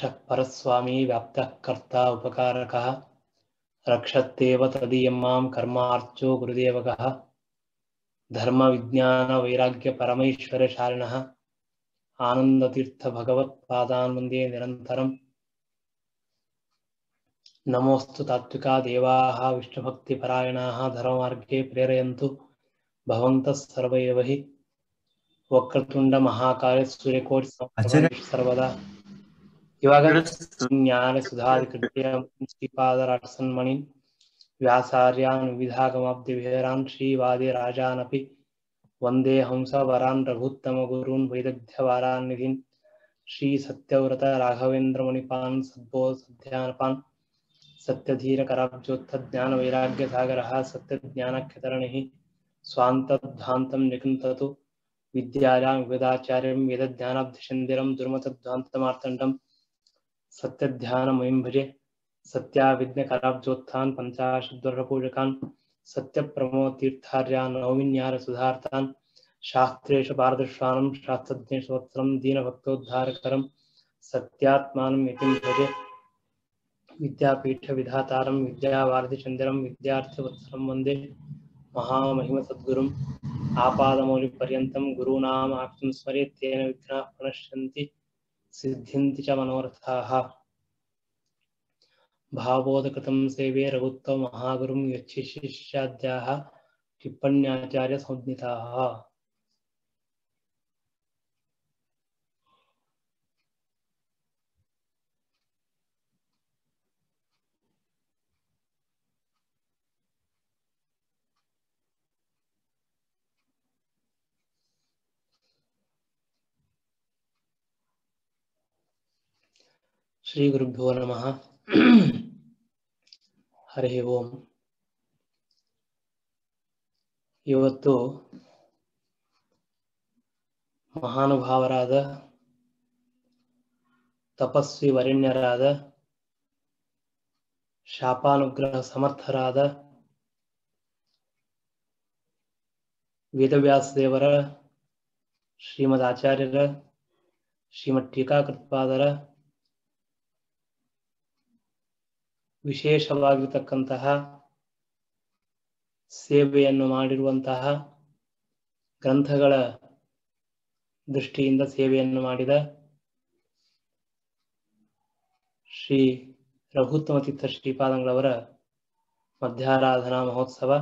इष्टः परस्वामी व्याप्तः कर्ता उपकारकः रक्षत्येव तदीयं मां कर्मार्चो गुरुदेवकः धर्मविज्ञानवैराग्यपरमैश्वर्यशालिनः आनन्दतीर्थभगवत्पादान् वन्दे निरन्तरम् नमोऽस्तु तात्विका देवाः विष्णुभक्तिपरायणाः धर्ममार्गे प्रेरयन्तु भवन्तः सर्व एव हि ವಕ್ರತುಂಡ ಸೂರ್ಯಕೋಟಿ ಆಚಾರ್ಯ. ಸರ್ವದಾ ಇವಾಗ ಜ್ಞಾನ ಸುಧಾಧಿಕೃತ್ಯ ಶ್ರೀಪಾದರಾಟ್ಸನ್ಮಣಿ ವ್ಯಾಸಾರ್ಯಾನ್ ವಿವಿಧಾಗಮಾಬ್ಧಿ ವಿಹರಾನ್ ಶ್ರೀವಾದಿ ರಾಜಾನಪಿ ವಂದೇ ಹಂಸ ವರಾನ್ ರಘುತ್ತಮ ಗುರೂನ್ ವೈದಗ್ಧ್ಯವಾರಾನ್ ನಿಧಿನ್ ಶ್ರೀ ಸತ್ಯವ್ರತ ರಾಘವೇಂದ್ರ ಮುನಿಪಾನ್ ಸದ್ಭೋ ಸಧ್ಯಾನಪಾನ್ ಸತ್ಯಧೀರ ಕರಾಬ್ಜೋತ್ಥ ಜ್ಞಾನ ವೈರಾಗ್ಯ ಸಾಗರ ಸತ್ಯ ಜ್ಞಾನಖ್ಯತರಣಿ ಸ್ವಾಂತಧ್ವಾಂತಂ ನಿಕುಂತತು ವಿದ್ಯಾಯಾಂ ವೇದಾಚಾರ್ಯಂ ವೇದಜ್ಞಾನಾಬ್ಧಿಶಂದಿರಂ ದುರ್ಮತಧ್ವಾಂತಮಾರ್ತಂಡಂ ಸತ್ಯಧ್ಯಾನಮಯಿಂ ಭಜೆ ಸತ್ಯಾವಿಜ್ಞಕರಾಬ್ಜೋತ್ಥಾನ್ ಪಂಚಾಶದ್ವರ್ಷಪೂಜಕಾನ್ ಸತ್ಯಪ್ರಮೋತೀರ್ಥಾರ್ಯಾನ್ ನೌಮಿನ್ಯಾರ ಸುಧಾರ್ಥಾನ್ ಶಾಸ್ತ್ರೇಷು ಪಾರದರ್ಶಾನಂ ಶಾಸ್ತ್ರಜ್ಞೇಷು ವತ್ಸರಂ ದೀನಭಕ್ತೋದ್ಧಾರಕರಂ ಸತ್ಯಾತ್ಮಾನಂ ಯತಿಂ ಭಜೆ ವಿದ್ಯಾಪೀಠ ವಿಧಾತಾರಂ ವಿದ್ಯಾವಾರಧಿಚಂದಿರಂ ವಿದ್ಯಾರ್ಥಿವತ್ಸರಂ ವಂದೇ ಮಹಾಮಹಿಮ ಸದ್ಗುರುಂ आपादमौलिपर्यन्तं गुरूणाम् आप्तुं स्मरेत् तेन विघ्नाः प्रणश्यन्ति सिद्ध्यन्ति च मनोरथाः भावोदकृतं सेवे रघुत्वमहागुरुं यच्छिष्याद्याः टिप्पण्याचार्यसंज्ञिताः ಶ್ರೀ ಗುರುಭ್ಯೋ ನಮಃ ಹರಿ ಓಂ ಇವತ್ತು ಮಹಾನುಭಾವರಾದ ತಪಸ್ವಿ ವರೆಣ್ಯರಾದ ಶಾಪಾನುಗ್ರಹ ಸಮರ್ಥರಾದ ವೇದವ್ಯಾಸ ದೇವರ ಶ್ರೀಮದ್ ಆಚಾರ್ಯರ ಶ್ರೀಮದ್ ಟೀಕಾಕೃತ್ಪಾದರ ವಿಶೇಷವಾಗಿರ್ತಕ್ಕಂತಹ ಸೇವೆಯನ್ನು ಮಾಡಿರುವಂತಹ ಗ್ರಂಥಗಳ ದೃಷ್ಟಿಯಿಂದ ಸೇವೆಯನ್ನು ಮಾಡಿದ ಶ್ರೀ ರಘುತ್ತಮ ತೀರ್ಥ ಶ್ರೀಪಾದಂಗಳವರ ಮಧ್ಯಾರಾಧನಾ ಮಹೋತ್ಸವ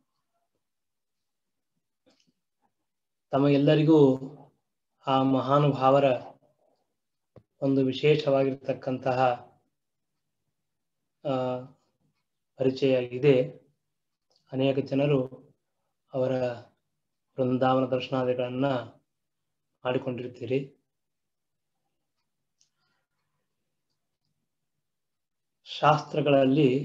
ತಮಗೆಲ್ಲರಿಗೂ ಆ ಮಹಾನುಭಾವರ ಒಂದು ವಿಶೇಷವಾಗಿರ್ತಕ್ಕಂತಹ ಆ, ಪರಿಚಯ ಇದೆ ಅನೇಕ ಜನರು ಅವರ ವೃಂದಾವನ ದರ್ಶನಾದಿಗಳನ್ನ ಮಾಡಿಕೊಂಡಿರ್ತೀರಿ ಶಾಸ್ತ್ರಗಳಲ್ಲಿ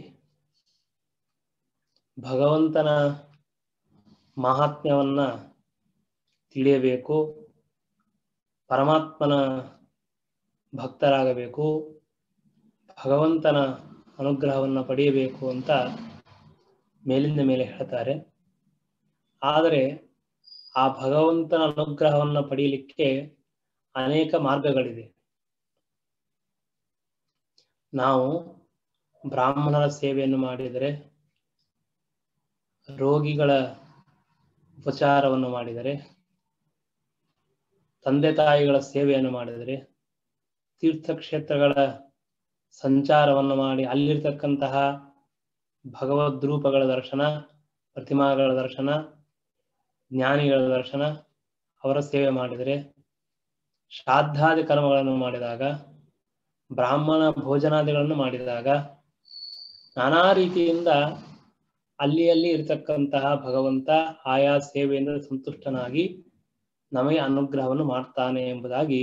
ಭಗವಂತನ ಮಹಾತ್ಮ್ಯವನ್ನ ತಿಳಿಯಬೇಕು ಪರಮಾತ್ಮನ ಭಕ್ತರಾಗಬೇಕು ಭಗವಂತನ ಅನುಗ್ರಹವನ್ನು ಪಡೆಯಬೇಕು ಅಂತ ಮೇಲಿಂದ ಮೇಲೆ ಹೇಳ್ತಾರೆ ಆದರೆ ಆ ಭಗವಂತನ ಅನುಗ್ರಹವನ್ನು ಪಡೆಯಲಿಕ್ಕೆ ಅನೇಕ ಮಾರ್ಗಗಳಿದೆ ನಾವು ಬ್ರಾಹ್ಮಣರ ಸೇವೆಯನ್ನು ಮಾಡಿದರೆ ರೋಗಿಗಳ ಉಪಚಾರವನ್ನು ಮಾಡಿದರೆ ತಂದೆ ತಾಯಿಗಳ ಸೇವೆಯನ್ನು ಮಾಡಿದರೆ ತೀರ್ಥಕ್ಷೇತ್ರಗಳ ಸಂಚಾರವನ್ನು ಮಾಡಿ ಅಲ್ಲಿರ್ತಕ್ಕಂತಹ ಭಗವದ್ರೂಪಗಳ ದರ್ಶನ ಪ್ರತಿಮಾಗಳ ದರ್ಶನ ಜ್ಞಾನಿಗಳ ದರ್ಶನ ಅವರ ಸೇವೆ ಮಾಡಿದರೆ ಶ್ರಾದ್ದಾದಿ ಕರ್ಮಗಳನ್ನು ಮಾಡಿದಾಗ ಬ್ರಾಹ್ಮಣ ಭೋಜನಾದಿಗಳನ್ನು ಮಾಡಿದಾಗ ನಾನಾ ರೀತಿಯಿಂದ ಅಲ್ಲಿ ಅಲ್ಲಿ ಇರತಕ್ಕಂತಹ ಭಗವಂತ ಆಯಾ ಸೇವೆಯಿಂದ ಸಂತುಷ್ಟನಾಗಿ ನಮಗೆ ಅನುಗ್ರಹವನ್ನು ಮಾಡ್ತಾನೆ ಎಂಬುದಾಗಿ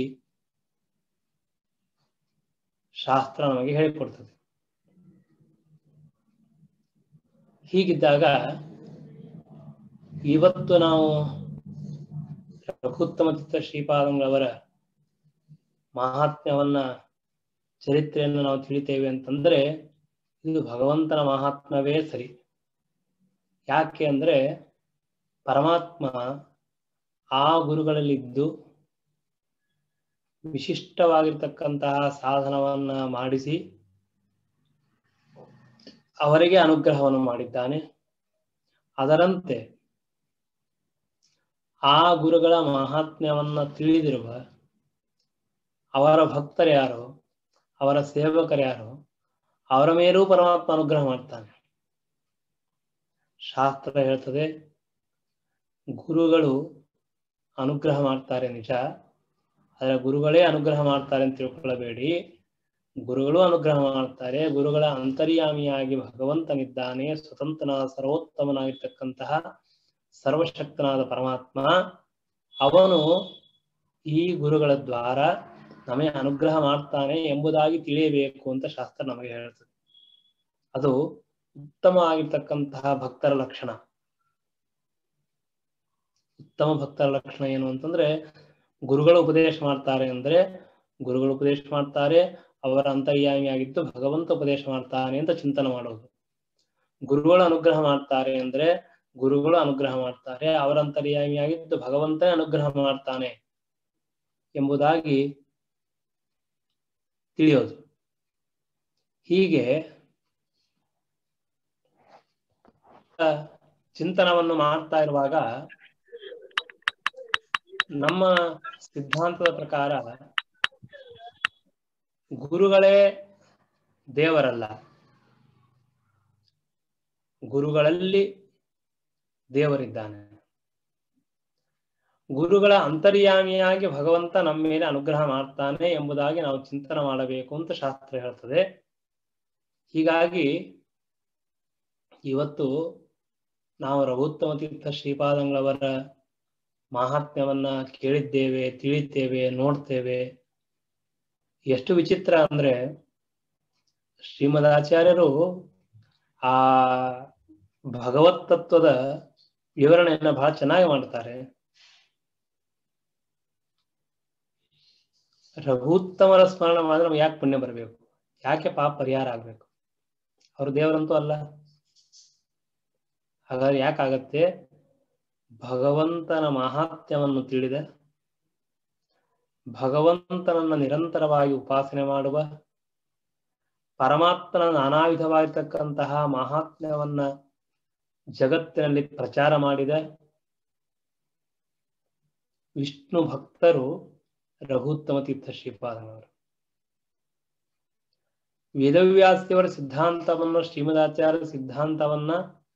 ಶಾಸ್ತ್ರ ನಮಗೆ ಹೇಳಿಕೊಡ್ತದೆ ಹೀಗಿದ್ದಾಗ ಇವತ್ತು ನಾವು ರಘುತ್ತಮ ಚಿತ್ತ ಶ್ರೀಪಾದಂಗಳವರ ಮಹಾತ್ಮ್ಯವನ್ನ ಚರಿತ್ರೆಯನ್ನು ನಾವು ತಿಳಿತೇವೆ ಅಂತಂದ್ರೆ ಇದು ಭಗವಂತನ ಮಹಾತ್ಮವೇ ಸರಿ ಯಾಕೆ ಅಂದ್ರೆ ಪರಮಾತ್ಮ ಆ ಗುರುಗಳಲ್ಲಿದ್ದು ವಿಶಿಷ್ಟವಾಗಿರ್ತಕ್ಕಂತಹ ಸಾಧನವನ್ನ ಮಾಡಿಸಿ ಅವರಿಗೆ ಅನುಗ್ರಹವನ್ನು ಮಾಡಿದ್ದಾನೆ ಅದರಂತೆ ಆ ಗುರುಗಳ ಮಹಾತ್ಮ್ಯವನ್ನ ತಿಳಿದಿರುವ ಅವರ ಭಕ್ತರು ಯಾರು ಅವರ ಸೇವಕರು ಯಾರು ಅವರ ಮೇಲೂ ಪರಮಾತ್ಮ ಅನುಗ್ರಹ ಮಾಡ್ತಾನೆ ಶಾಸ್ತ್ರ ಹೇಳ್ತದೆ ಗುರುಗಳು ಅನುಗ್ರಹ ಮಾಡ್ತಾರೆ ನಿಜ ಆದರೆ ಗುರುಗಳೇ ಅನುಗ್ರಹ ಮಾಡ್ತಾರೆ ಅಂತ ತಿಳ್ಕೊಳ್ಳಬೇಡಿ ಗುರುಗಳು ಅನುಗ್ರಹ ಮಾಡ್ತಾರೆ ಗುರುಗಳ ಅಂತರ್ಯಾಮಿಯಾಗಿ ಭಗವಂತನಿದ್ದಾನೆ ಸ್ವತಂತ್ರನ ಸರ್ವೋತ್ತಮನಾಗಿರ್ತಕ್ಕಂತಹ ಸರ್ವಶಕ್ತನಾದ ಪರಮಾತ್ಮ ಅವನು ಈ ಗುರುಗಳ ದ್ವಾರ ನಮಗೆ ಅನುಗ್ರಹ ಮಾಡ್ತಾನೆ ಎಂಬುದಾಗಿ ತಿಳಿಯಬೇಕು ಅಂತ ಶಾಸ್ತ್ರ ನಮಗೆ ಹೇಳ್ತದೆ ಅದು ಉತ್ತಮವಾಗಿರ್ತಕ್ಕಂತಹ ಭಕ್ತರ ಲಕ್ಷಣ ಉತ್ತಮ ಭಕ್ತರ ಲಕ್ಷಣ ಏನು ಅಂತಂದ್ರೆ ಗುರುಗಳು ಉಪದೇಶ ಮಾಡ್ತಾರೆ ಅಂದ್ರೆ ಗುರುಗಳು ಉಪದೇಶ ಮಾಡ್ತಾರೆ ಅವರ ಅಂತರ್ಯಾಮಿಯಾಗಿದ್ದು ಭಗವಂತ ಉಪದೇಶ ಮಾಡ್ತಾನೆ ಅಂತ ಚಿಂತನೆ ಮಾಡೋದು ಗುರುಗಳು ಅನುಗ್ರಹ ಮಾಡ್ತಾರೆ ಅಂದ್ರೆ ಗುರುಗಳು ಅನುಗ್ರಹ ಮಾಡ್ತಾರೆ ಅವರ ಅಂತರ್ಯಾಮಿಯಾಗಿದ್ದು ಭಗವಂತನೇ ಅನುಗ್ರಹ ಮಾಡ್ತಾನೆ ಎಂಬುದಾಗಿ ತಿಳಿಯೋದು ಹೀಗೆ ಚಿಂತನವನ್ನು ಮಾಡ್ತಾ ಇರುವಾಗ ನಮ್ಮ ಸಿದ್ಧಾಂತದ ಪ್ರಕಾರ ಗುರುಗಳೇ ದೇವರಲ್ಲ ಗುರುಗಳಲ್ಲಿ ದೇವರಿದ್ದಾನೆ ಗುರುಗಳ ಅಂತರ್ಯಾಮಿಯಾಗಿ ಭಗವಂತ ನಮ್ಮ ಮೇಲೆ ಅನುಗ್ರಹ ಮಾಡ್ತಾನೆ ಎಂಬುದಾಗಿ ನಾವು ಚಿಂತನೆ ಮಾಡಬೇಕು ಅಂತ ಶಾಸ್ತ್ರ ಹೇಳ್ತದೆ ಹೀಗಾಗಿ ಇವತ್ತು ನಾವು ರಘುತ್ತಮ ತೀರ್ಥ ಶ್ರೀಪಾದಂಗಳವರ ಮಹಾತ್ಮ್ಯವನ್ನ ಕೇಳಿದ್ದೇವೆ ತಿಳಿತೇವೆ ನೋಡ್ತೇವೆ ಎಷ್ಟು ವಿಚಿತ್ರ ಅಂದ್ರೆ ಶ್ರೀಮದಾಚಾರ್ಯರು ಆ ಭಗವತ್ ತತ್ವದ ವಿವರಣೆಯನ್ನ ಬಹಳ ಚೆನ್ನಾಗಿ ಮಾಡ್ತಾರೆ ರಘುತ್ತಮರ ಸ್ಮರಣ ಮಾಡಿದ್ರೆ ನಮ್ಗೆ ಯಾಕೆ ಪುಣ್ಯ ಬರಬೇಕು ಯಾಕೆ ಪಾಪ ಪರಿಹಾರ ಆಗ್ಬೇಕು ಅವ್ರ ದೇವರಂತೂ ಅಲ್ಲ ಹಾಗಾದ್ರೆ ಯಾಕಾಗತ್ತೆ ಭಗವಂತನ ಮಹಾತ್ಮ್ಯವನ್ನು ತಿಳಿದ ಭಗವಂತನನ್ನ ನಿರಂತರವಾಗಿ ಉಪಾಸನೆ ಮಾಡುವ ಪರಮಾತ್ಮನ ನಾನಾ ವಿಧವಾಗಿರ್ತಕ್ಕಂತಹ ಮಹಾತ್ಮ್ಯವನ್ನ ಜಗತ್ತಿನಲ್ಲಿ ಪ್ರಚಾರ ಮಾಡಿದ ವಿಷ್ಣು ಭಕ್ತರು ರಘುತ್ತಮ ತೀರ್ಥ ಶ್ರೀಪಾದನವರು ವೇದವ್ಯಾಸದೇವರ ಸಿದ್ಧಾಂತವನ್ನು ಶ್ರೀಮದಾಚಾರ್ಯ ಸಿದ್ಧಾಂತವನ್ನ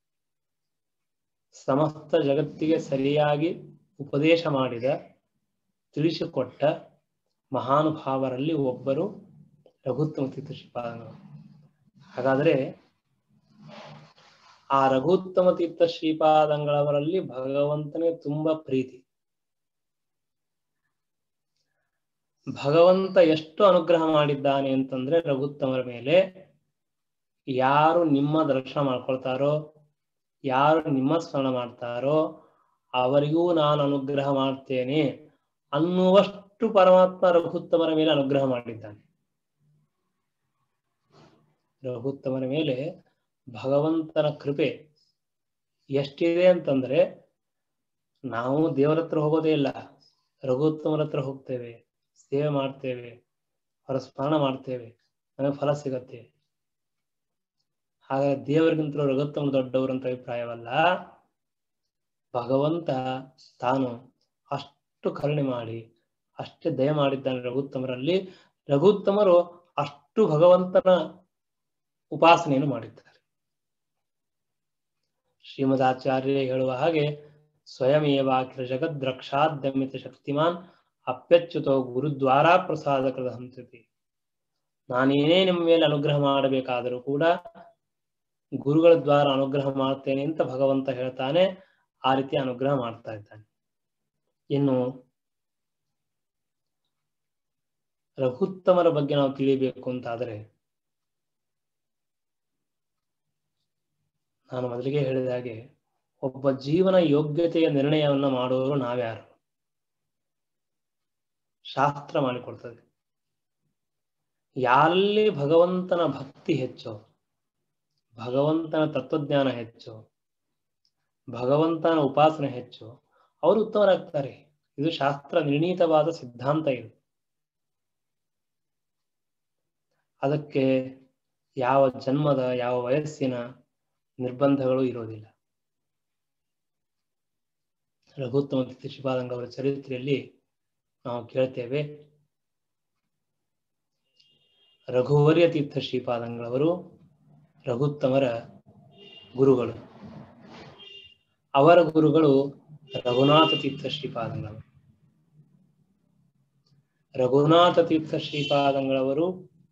ಸಮಸ್ತ ಜಗತ್ತಿಗೆ ಸರಿಯಾಗಿ ಉಪದೇಶ ಮಾಡಿದ ತಿಳಿಸಿಕೊಟ್ಟ ಮಹಾನುಭಾವರಲ್ಲಿ ಒಬ್ಬರು ರಘುತ್ತಮ ತೀರ್ಥ ಶ್ರೀಪಾದನವರು ಹಾಗಾದ್ರೆ ಆ ರಘುತ್ತಮ ತೀರ್ಥ ಶ್ರೀಪಾದಂಗಳವರಲ್ಲಿ ಭಗವಂತನಿಗೆ ತುಂಬಾ ಪ್ರೀತಿ ಭಗವಂತ ಎಷ್ಟು ಅನುಗ್ರಹ ಮಾಡಿದ್ದಾನೆ ಅಂತಂದ್ರೆ ರಘುತ್ತಮರ ಮೇಲೆ ಯಾರು ನಿಮ್ಮ ದರ್ಶನ ಮಾಡ್ಕೊಳ್ತಾರೋ ಯಾರು ನಿಮ್ಮ ಸ್ಮರಣ ಮಾಡ್ತಾರೋ ಅವರಿಗೂ ನಾನು ಅನುಗ್ರಹ ಮಾಡ್ತೇನೆ ಅನ್ನುವಷ್ಟು ಪರಮಾತ್ಮ ರಘುತ್ತಮರ ಮೇಲೆ ಅನುಗ್ರಹ ಮಾಡಿದ್ದಾನೆ ರಘುತ್ತಮರ ಮೇಲೆ ಭಗವಂತನ ಕೃಪೆ ಎಷ್ಟಿದೆ ಅಂತಂದ್ರೆ ನಾವು ದೇವರ ಹತ್ರ ಹೋಗೋದೇ ಇಲ್ಲ ರಘುತ್ತಮರ ಹತ್ರ ಹೋಗ್ತೇವೆ ಸೇವೆ ಮಾಡ್ತೇವೆ ಅವರ ಸ್ಮರಣ ಮಾಡ್ತೇವೆ ನಮಗೆ ಫಲ ಸಿಗತ್ತೆ ಹಾಗಾಗಿ ದೇವರಿಗಿಂತಲೂ ರಘುತ್ತಮ ದೊಡ್ಡವರು ಅಂತ ಅಭಿಪ್ರಾಯವಲ್ಲ ಭಗವಂತ ತಾನು ಅಷ್ಟು ಕರುಣೆ ಮಾಡಿ ಅಷ್ಟೇ ದಯ ಮಾಡಿದ್ದಾನೆ ರಘುತ್ತಮರಲ್ಲಿ ರಘುತ್ತಮರು ಅಷ್ಟು ಭಗವಂತನ ಉಪಾಸನೆಯನ್ನು ಮಾಡಿದ್ದಾರೆ ಶ್ರೀಮದಾಚಾರ್ಯ ಹೇಳುವ ಹಾಗೆ ಸ್ವಯಮೇವ ಅಖಿಲ ಜಗದ್ರಕ್ಷಾದ್ಯಮಿತ ಶಕ್ತಿಮಾನ್ ಅಪ್ಯಚ್ಯುತೋ ಗುರುದ್ವಾರ ಪ್ರಸಾದ ಕೃತ ಹಂಸತಿ ನಾನೇನೇ ನಿಮ್ಮ ಮೇಲೆ ಅನುಗ್ರಹ ಮಾಡಬೇಕಾದರೂ ಕೂಡ ಗುರುಗಳ ದ್ವಾರ ಅನುಗ್ರಹ ಮಾಡ್ತೇನೆ ಅಂತ ಭಗವಂತ ಹೇಳ್ತಾನೆ ಆ ರೀತಿ ಅನುಗ್ರಹ ಮಾಡ್ತಾ ಇದ್ದಾನೆ ಇನ್ನು ರಘುತ್ತಮರ ಬಗ್ಗೆ ನಾವು ತಿಳಿಬೇಕು ಅಂತಾದರೆ ನಾನು ಮೊದಲಿಗೆ ಹೇಳಿದ ಹಾಗೆ ಒಬ್ಬ ಜೀವನ ಯೋಗ್ಯತೆಯ ನಿರ್ಣಯವನ್ನು ಮಾಡುವವರು ನಾವ್ಯಾರು ಶಾಸ್ತ್ರ ಮಾಡಿಕೊಡ್ತದೆ ಯಾರಲ್ಲಿ ಭಗವಂತನ ಭಕ್ತಿ ಹೆಚ್ಚು ಭಗವಂತನ ತತ್ವಜ್ಞಾನ ಹೆಚ್ಚು ಭಗವಂತನ ಉಪಾಸನೆ ಹೆಚ್ಚು ಅವರು ಉತ್ತಮರಾಗ್ತಾರೆ ಇದು ಶಾಸ್ತ್ರ ನಿರ್ಣೀತವಾದ ಸಿದ್ಧಾಂತ ಇದು ಅದಕ್ಕೆ ಯಾವ ಜನ್ಮದ ಯಾವ ವಯಸ್ಸಿನ ನಿರ್ಬಂಧಗಳು ಇರೋದಿಲ್ಲ ರಘುತ್ತಮ ತೀರ್ಥ ಶ್ರೀಪಾದಂಗ ಅವರ ಚರಿತ್ರೆಯಲ್ಲಿ ನಾವು ಕೇಳ್ತೇವೆ ರಘುವರ್ಯ ತೀರ್ಥ ಶ್ರೀಪಾದಂಗಳವರು ರಘುತ್ತಮರ ಗುರುಗಳು ಅವರ ಗುರುಗಳು ರಘುನಾಥ ತೀರ್ಥ ಶ್ರೀಪಾದಂಗಳವರು ರಘುನಾಥ ತೀರ್ಥ ಶ್ರೀಪಾದಂಗಳವರು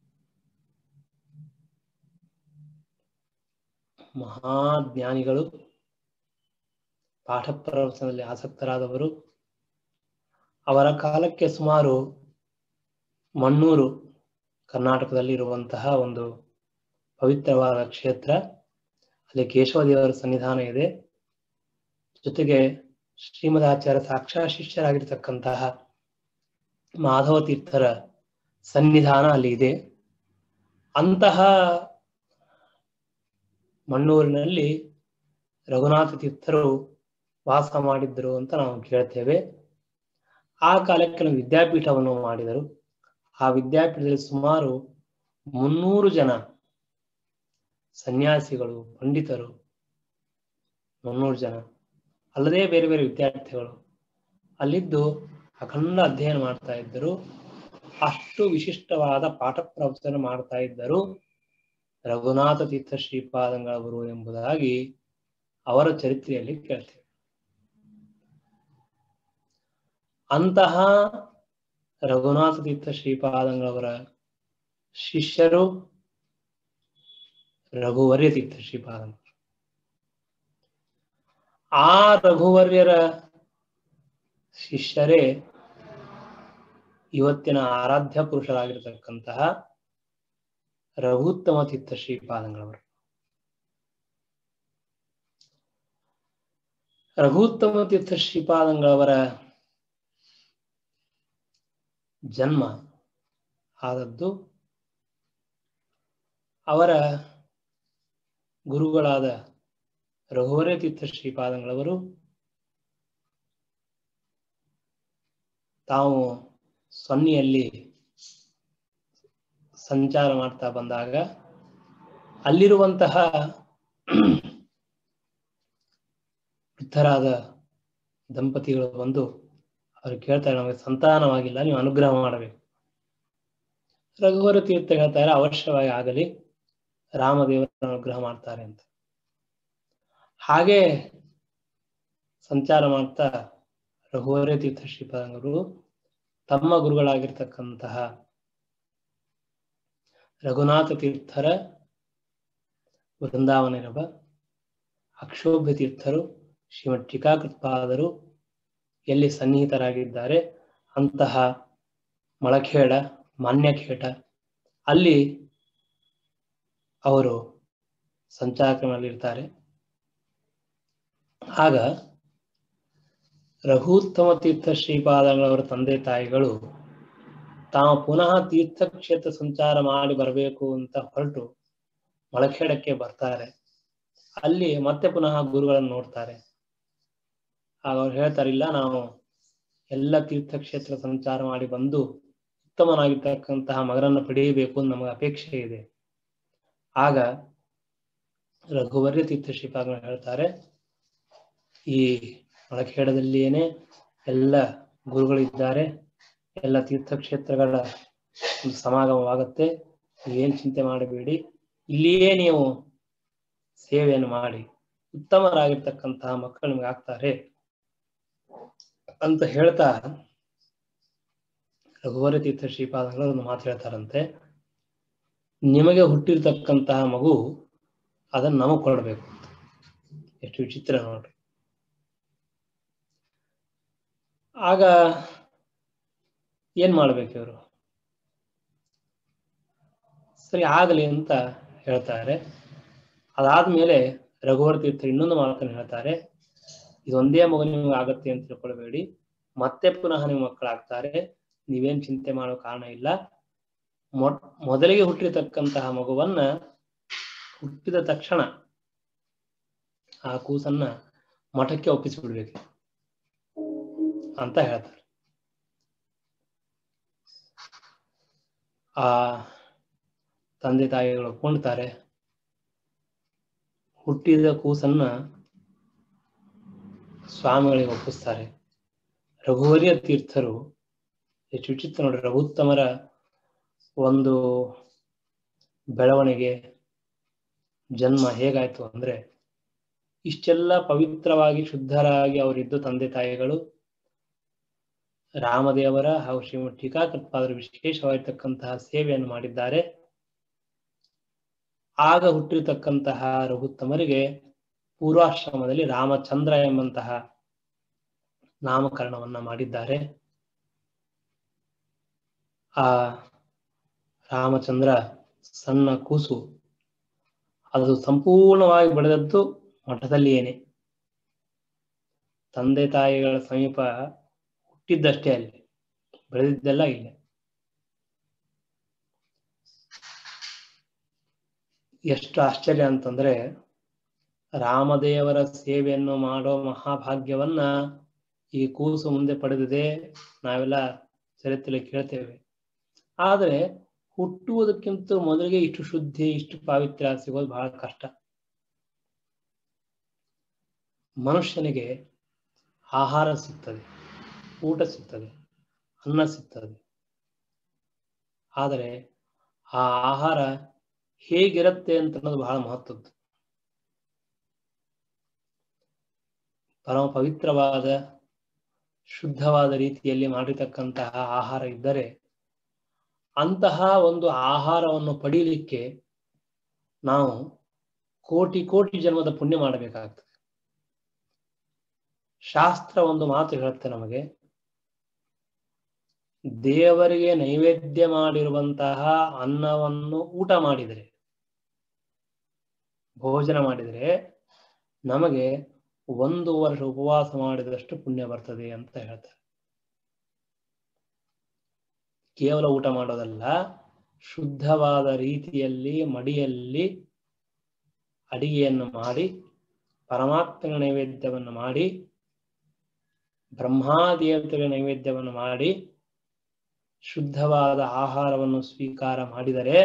ಮಹಾಜ್ಞಾನಿಗಳು ಪಾಠ ಪ್ರವಚನದಲ್ಲಿ ಆಸಕ್ತರಾದವರು ಅವರ ಕಾಲಕ್ಕೆ ಸುಮಾರು ಮಣ್ಣೂರು ಕರ್ನಾಟಕದಲ್ಲಿ ಇರುವಂತಹ ಒಂದು ಪವಿತ್ರವಾದ ಕ್ಷೇತ್ರ ಅಲ್ಲಿ ಕೇಶವ ದೇವರ ಸನ್ನಿಧಾನ ಇದೆ ಜೊತೆಗೆ ಶ್ರೀಮದಾಚಾರ್ಯ ಸಾಕ್ಷಾ ಶಿಷ್ಯರಾಗಿರ್ತಕ್ಕಂತಹ ಮಾಧವ ತೀರ್ಥರ ಸನ್ನಿಧಾನ ಅಲ್ಲಿ ಇದೆ ಅಂತಹ ಮಣ್ಣೂರಿನಲ್ಲಿ ರಘುನಾಥ ತೀರ್ಥರು ವಾಸ ಮಾಡಿದ್ರು ಅಂತ ನಾವು ಕೇಳ್ತೇವೆ ಆ ಕಾಲಕ್ಕೆ ನಾವು ವಿದ್ಯಾಪೀಠವನ್ನು ಮಾಡಿದರು ಆ ವಿದ್ಯಾಪೀಠದಲ್ಲಿ ಸುಮಾರು ಮುನ್ನೂರು ಜನ ಸನ್ಯಾಸಿಗಳು ಪಂಡಿತರು ಮುನ್ನೂರು ಜನ ಅಲ್ಲದೆ ಬೇರೆ ಬೇರೆ ವಿದ್ಯಾರ್ಥಿಗಳು ಅಲ್ಲಿದ್ದು ಅಖಂಡ ಅಧ್ಯಯನ ಮಾಡ್ತಾ ಇದ್ದರು ಅಷ್ಟು ವಿಶಿಷ್ಟವಾದ ಪಾಠ ಪ್ರವಚನ ಮಾಡ್ತಾ ಇದ್ದರು ರಘುನಾಥ ತೀರ್ಥ ಶ್ರೀಪಾದಂಗಳವರು ಎಂಬುದಾಗಿ ಅವರ ಚರಿತ್ರೆಯಲ್ಲಿ ಕೇಳ್ತೇವೆ ಅಂತಹ ರಘುನಾಥ ತೀರ್ಥ ಶ್ರೀಪಾದಂಗಳವರ ಶಿಷ್ಯರು ರಘುವರ್ಯ ತೀರ್ಥ ಶ್ರೀಪಾದಂಗಳು ಆ ರಘುವರ್ಯರ ಶಿಷ್ಯರೇ ಇವತ್ತಿನ ಆರಾಧ್ಯ ಪುರುಷರಾಗಿರ್ತಕ್ಕಂತಹ ರಘುತ್ತಮ ತೀರ್ಥ ಶ್ರೀಪಾದಂಗಳವರು ರಘುತ್ತಮ ತೀರ್ಥ ಶ್ರೀಪಾದಂಗಳವರ ಜನ್ಮ ಆದದ್ದು ಅವರ ಗುರುಗಳಾದ ರಘುವರೇ ತೀರ್ಥ ಶ್ರೀಪಾದಂಗಳವರು ತಾವು ಸೊನ್ನಿಯಲ್ಲಿ ಸಂಚಾರ ಮಾಡ್ತಾ ಬಂದಾಗ ಅಲ್ಲಿರುವಂತಹ ವೃದ್ಧರಾದ ದಂಪತಿಗಳು ಬಂದು ಅವ್ರು ಕೇಳ್ತಾರೆ ನಮಗೆ ಸಂತಾನವಾಗಿಲ್ಲ ನೀವು ಅನುಗ್ರಹ ಮಾಡಬೇಕು ರಘುವರ ತೀರ್ಥ ಹೇಳ್ತಾರೆ ಅವಶ್ಯವಾಗಿ ಆಗಲಿ ರಾಮದೇವರ ಅನುಗ್ರಹ ಮಾಡ್ತಾರೆ ಅಂತ ಹಾಗೆ ಸಂಚಾರ ಮಾಡ್ತಾ ರಘುವರೇ ತೀರ್ಥ ಶ್ರೀಪಾದಂಗರು ತಮ್ಮ ಗುರುಗಳಾಗಿರ್ತಕ್ಕಂತಹ ರಘುನಾಥ ತೀರ್ಥರ ವೃಂದಾವನಿರಬ ಅಕ್ಷೋಭ್ಯ ತೀರ್ಥರು ಶ್ರೀಮಠ್ ಟೀಕಾಕೃತ್ಪಾದರು ಎಲ್ಲಿ ಸನ್ನಿಹಿತರಾಗಿದ್ದಾರೆ ಅಂತಹ ಮಳಖೇಡ ಮಾನ್ಯಖೇಟ ಅಲ್ಲಿ ಅವರು ಸಂಚಾರಕ್ರಮದಲ್ಲಿರ್ತಾರೆ ಆಗ ರಘುತ್ತಮ ತೀರ್ಥ ಶ್ರೀಪಾದಗಳವರ ತಂದೆ ತಾಯಿಗಳು ತಾವು ಪುನಃ ತೀರ್ಥಕ್ಷೇತ್ರ ಸಂಚಾರ ಮಾಡಿ ಬರಬೇಕು ಅಂತ ಹೊರಟು ಮೊಳಖೇಡಕ್ಕೆ ಬರ್ತಾರೆ ಅಲ್ಲಿ ಮತ್ತೆ ಪುನಃ ಗುರುಗಳನ್ನು ನೋಡ್ತಾರೆ ಆಗ ಅವ್ರು ಹೇಳ್ತಾರೆ ಇಲ್ಲ ನಾವು ಎಲ್ಲ ತೀರ್ಥಕ್ಷೇತ್ರ ಸಂಚಾರ ಮಾಡಿ ಬಂದು ಉತ್ತಮನಾಗಿರ್ತಕ್ಕಂತಹ ಮಗನನ್ನು ಪಡೆಯಬೇಕು ಅಂತ ನಮಗೆ ಅಪೇಕ್ಷೆ ಇದೆ ಆಗ ರಘುವರ್ಯ ತೀರ್ಥ ಶ್ರೀಪಾದಗಳು ಹೇಳ್ತಾರೆ ಈ ಮೊಳಖೇಡದಲ್ಲಿಯೇನೆ ಎಲ್ಲ ಗುರುಗಳಿದ್ದಾರೆ ಎಲ್ಲ ತೀರ್ಥಕ್ಷೇತ್ರಗಳ ಒಂದು ಸಮಾಗಮವಾಗುತ್ತೆ ನೀವೇನು ಚಿಂತೆ ಮಾಡಬೇಡಿ ಇಲ್ಲಿಯೇ ನೀವು ಸೇವೆಯನ್ನು ಮಾಡಿ ಉತ್ತಮರಾಗಿರ್ತಕ್ಕಂತಹ ಮಕ್ಕಳು ನಿಮ್ಗೆ ಆಗ್ತಾರೆ ಅಂತ ಹೇಳ್ತಾ ರಘುವರ ತೀರ್ಥ ಶ್ರೀಪಾದಗಳು ಒಂದು ಮಾತು ಹೇಳ್ತಾರಂತೆ ನಿಮಗೆ ಹುಟ್ಟಿರ್ತಕ್ಕಂತಹ ಮಗು ಅದನ್ನ ನಮಗ್ ಕೊಡಬೇಕು ಎಷ್ಟು ವಿಚಿತ್ರ ನೋಡ್ರಿ ಆಗ ಏನ್ ಮಾಡ್ಬೇಕು ಇವರು ಸರಿ ಆಗಲಿ ಅಂತ ಹೇಳ್ತಾರೆ ಅದಾದ್ಮೇಲೆ ರಘುವರ ತೀರ್ಥ ಇನ್ನೊಂದು ಮಾತನ್ನು ಹೇಳ್ತಾರೆ ಇದೊಂದೇ ಮಗು ನಿಮ್ಗೆ ಆಗತ್ತೆ ಅಂತ ತಿಳ್ಕೊಳ್ಬೇಡಿ ಮತ್ತೆ ಪುನಃ ನಿಮ್ಮ ಮಕ್ಕಳಾಗ್ತಾರೆ ನೀವೇನ್ ಚಿಂತೆ ಮಾಡೋ ಕಾರಣ ಇಲ್ಲ ಮೊ ಮೊದಲಿಗೆ ಹುಟ್ಟಿರ್ತಕ್ಕಂತಹ ಮಗುವನ್ನ ಹುಟ್ಟಿದ ತಕ್ಷಣ ಆ ಕೂಸನ್ನ ಮಠಕ್ಕೆ ಒಪ್ಪಿಸಿಬಿಡ್ಬೇಕು ಅಂತ ಹೇಳ್ತಾರೆ ಆ ತಂದೆ ತಾಯಿಗಳು ಒಪ್ಕೊಳ್ತಾರೆ ಹುಟ್ಟಿದ ಕೂಸನ್ನ ಸ್ವಾಮಿಗಳಿಗೆ ಒಪ್ಪಿಸ್ತಾರೆ ರಘುವರಿಯ ತೀರ್ಥರು ಎಷ್ಟು ವಿಚಿತ್ರ ನೋಡಿ ರಘುತ್ತಮರ ಒಂದು ಬೆಳವಣಿಗೆ ಜನ್ಮ ಹೇಗಾಯ್ತು ಅಂದ್ರೆ ಇಷ್ಟೆಲ್ಲ ಪವಿತ್ರವಾಗಿ ಶುದ್ಧರಾಗಿ ಅವರಿದ್ದು ತಂದೆ ತಾಯಿಗಳು ರಾಮದೇವರ ಹಾಗೂ ಶ್ರೀಮಠ್ ಟೀಕಾಕೃತ್ಪಾದರು ವಿಶೇಷವಾಗಿರ್ತಕ್ಕಂತಹ ಸೇವೆಯನ್ನು ಮಾಡಿದ್ದಾರೆ ಆಗ ಹುಟ್ಟಿರತಕ್ಕಂತಹ ರಘುತ್ತಮರಿಗೆ ಪೂರ್ವಾಶ್ರಮದಲ್ಲಿ ರಾಮಚಂದ್ರ ಎಂಬಂತಹ ನಾಮಕರಣವನ್ನ ಮಾಡಿದ್ದಾರೆ ಆ ರಾಮಚಂದ್ರ ಸಣ್ಣ ಕೂಸು ಅದು ಸಂಪೂರ್ಣವಾಗಿ ಬೆಳೆದದ್ದು ಮಠದಲ್ಲಿಯೇನೆ ತಂದೆ ತಾಯಿಗಳ ಸಮೀಪ ಹುಟ್ಟಿದ್ದಷ್ಟೇ ಅಲ್ಲಿ ಬೆಳೆದಿದ್ದೆಲ್ಲ ಇಲ್ಲ ಎಷ್ಟು ಆಶ್ಚರ್ಯ ಅಂತಂದ್ರೆ ರಾಮದೇವರ ಸೇವೆಯನ್ನು ಮಾಡೋ ಮಹಾಭಾಗ್ಯವನ್ನ ಈ ಕೂಸು ಮುಂದೆ ಪಡೆದಿದೆ ನಾವೆಲ್ಲ ಚರಿತ್ರೆಯಲ್ಲಿ ಕೇಳ್ತೇವೆ ಆದರೆ ಹುಟ್ಟುವುದಕ್ಕಿಂತ ಮೊದಲಿಗೆ ಇಷ್ಟು ಶುದ್ಧಿ ಇಷ್ಟು ಪಾವಿತ್ರ್ಯ ಸಿಗೋದು ಬಹಳ ಕಷ್ಟ ಮನುಷ್ಯನಿಗೆ ಆಹಾರ ಸಿಗ್ತದೆ ಊಟ ಸಿಗ್ತದೆ ಅನ್ನ ಸಿಗ್ತದೆ ಆದರೆ ಆ ಆಹಾರ ಹೇಗಿರುತ್ತೆ ಅಂತ ಅನ್ನೋದು ಬಹಳ ಮಹತ್ವದ್ದು ಪರಮ ಪವಿತ್ರವಾದ ಶುದ್ಧವಾದ ರೀತಿಯಲ್ಲಿ ಮಾಡಿರ್ತಕ್ಕಂತಹ ಆಹಾರ ಇದ್ದರೆ ಅಂತಹ ಒಂದು ಆಹಾರವನ್ನು ಪಡೀಲಿಕ್ಕೆ ನಾವು ಕೋಟಿ ಕೋಟಿ ಜನ್ಮದ ಪುಣ್ಯ ಮಾಡಬೇಕಾಗ್ತದೆ ಶಾಸ್ತ್ರ ಒಂದು ಮಾತು ಹೇಳುತ್ತೆ ನಮಗೆ ದೇವರಿಗೆ ನೈವೇದ್ಯ ಮಾಡಿರುವಂತಹ ಅನ್ನವನ್ನು ಊಟ ಮಾಡಿದರೆ ಭೋಜನ ಮಾಡಿದರೆ ನಮಗೆ ಒಂದು ವರ್ಷ ಉಪವಾಸ ಮಾಡಿದಷ್ಟು ಪುಣ್ಯ ಬರ್ತದೆ ಅಂತ ಹೇಳ್ತಾರೆ ಕೇವಲ ಊಟ ಮಾಡೋದಲ್ಲ ಶುದ್ಧವಾದ ರೀತಿಯಲ್ಲಿ ಮಡಿಯಲ್ಲಿ ಅಡಿಗೆಯನ್ನು ಮಾಡಿ ಪರಮಾತ್ಮನ ನೈವೇದ್ಯವನ್ನು ಮಾಡಿ ಬ್ರಹ್ಮಾದೇವತೆಗಳ ನೈವೇದ್ಯವನ್ನು ಮಾಡಿ ಶುದ್ಧವಾದ ಆಹಾರವನ್ನು ಸ್ವೀಕಾರ ಮಾಡಿದರೆ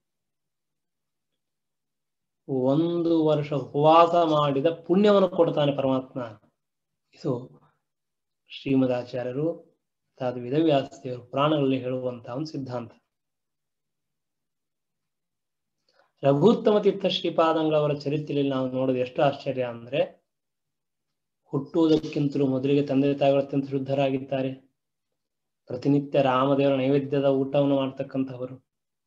ಒಂದು ವರ್ಷ ಉಪವಾಸ ಮಾಡಿದ ಪುಣ್ಯವನ್ನು ಕೊಡ್ತಾನೆ ಪರಮಾತ್ಮ ಇದು ಶ್ರೀಮದಾಚಾರ್ಯರು ಅದು ವೇದವ್ಯಾಸದೇವರು ಪುರಾಣಗಳಲ್ಲಿ ಹೇಳುವಂತಹ ಒಂದು ಸಿದ್ಧಾಂತ ರಘುತ್ತಮ ತೀರ್ಥ ಶ್ರೀಪಾದಂಗಳವರ ಚರಿತ್ರೆಯಲ್ಲಿ ನಾವು ನೋಡೋದು ಎಷ್ಟು ಆಶ್ಚರ್ಯ ಅಂದ್ರೆ ಹುಟ್ಟುವುದಕ್ಕಿಂತಲೂ ಮೊದಲಿಗೆ ತಂದೆ ತಾಯಿಗಳು ಅತ್ಯಂತ ಶುದ್ಧರಾಗಿದ್ದಾರೆ ಪ್ರತಿನಿತ್ಯ ರಾಮದೇವರ ನೈವೇದ್ಯದ ಊಟವನ್ನು ಮಾಡ್ತಕ್ಕಂಥವರು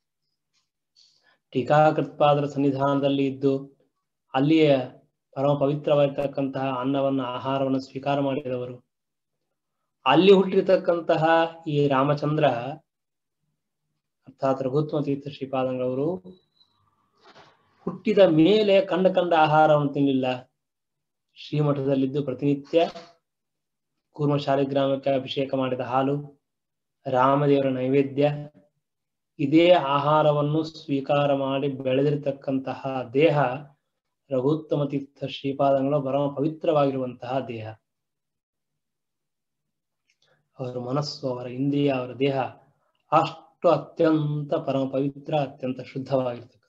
ಟೀಕಾಕೃತ್ಪಾದರ ಸನ್ನಿಧಾನದಲ್ಲಿ ಇದ್ದು ಅಲ್ಲಿಯೇ ಪರಮ ಪವಿತ್ರವಾಗಿರ್ತಕ್ಕಂತಹ ಅನ್ನವನ್ನು ಆಹಾರವನ್ನು ಸ್ವೀಕಾರ ಮಾಡಿದವರು ಅಲ್ಲಿ ಹುಟ್ಟಿರ್ತಕ್ಕಂತಹ ಈ ರಾಮಚಂದ್ರ ಅರ್ಥಾತ್ ರಘುತ್ಮ ತೀರ್ಥ ಶ್ರೀಪಾದಂಗಳವರು ಹುಟ್ಟಿದ ಮೇಲೆ ಕಂಡ ಕಂಡ ಆಹಾರವನ್ನು ತಿನ್ನಲಿಲ್ಲ ಶ್ರೀಮಠದಲ್ಲಿದ್ದು ಪ್ರತಿನಿತ್ಯ ಕೂರ್ಮ ಶಾಲಿಗ್ರಾಮಕ್ಕೆ ಅಭಿಷೇಕ ಮಾಡಿದ ಹಾಲು ರಾಮದೇವರ ನೈವೇದ್ಯ ಇದೇ ಆಹಾರವನ್ನು ಸ್ವೀಕಾರ ಮಾಡಿ ಬೆಳೆದಿರತಕ್ಕಂತಹ ದೇಹ ರಘುತ್ತಮ ತೀರ್ಥ ಶ್ರೀಪಾದಂಗಳ ಪರಮ ಪವಿತ್ರವಾಗಿರುವಂತಹ ದೇಹ ಅವರ ಮನಸ್ಸು ಅವರ ಇಂದ್ರಿಯ ಅವರ ದೇಹ ಅಷ್ಟು ಅತ್ಯಂತ ಪರಮ ಪವಿತ್ರ ಅತ್ಯಂತ ಶುದ್ಧವಾಗಿರ್ತಕ್ಕಂಥದ್ದು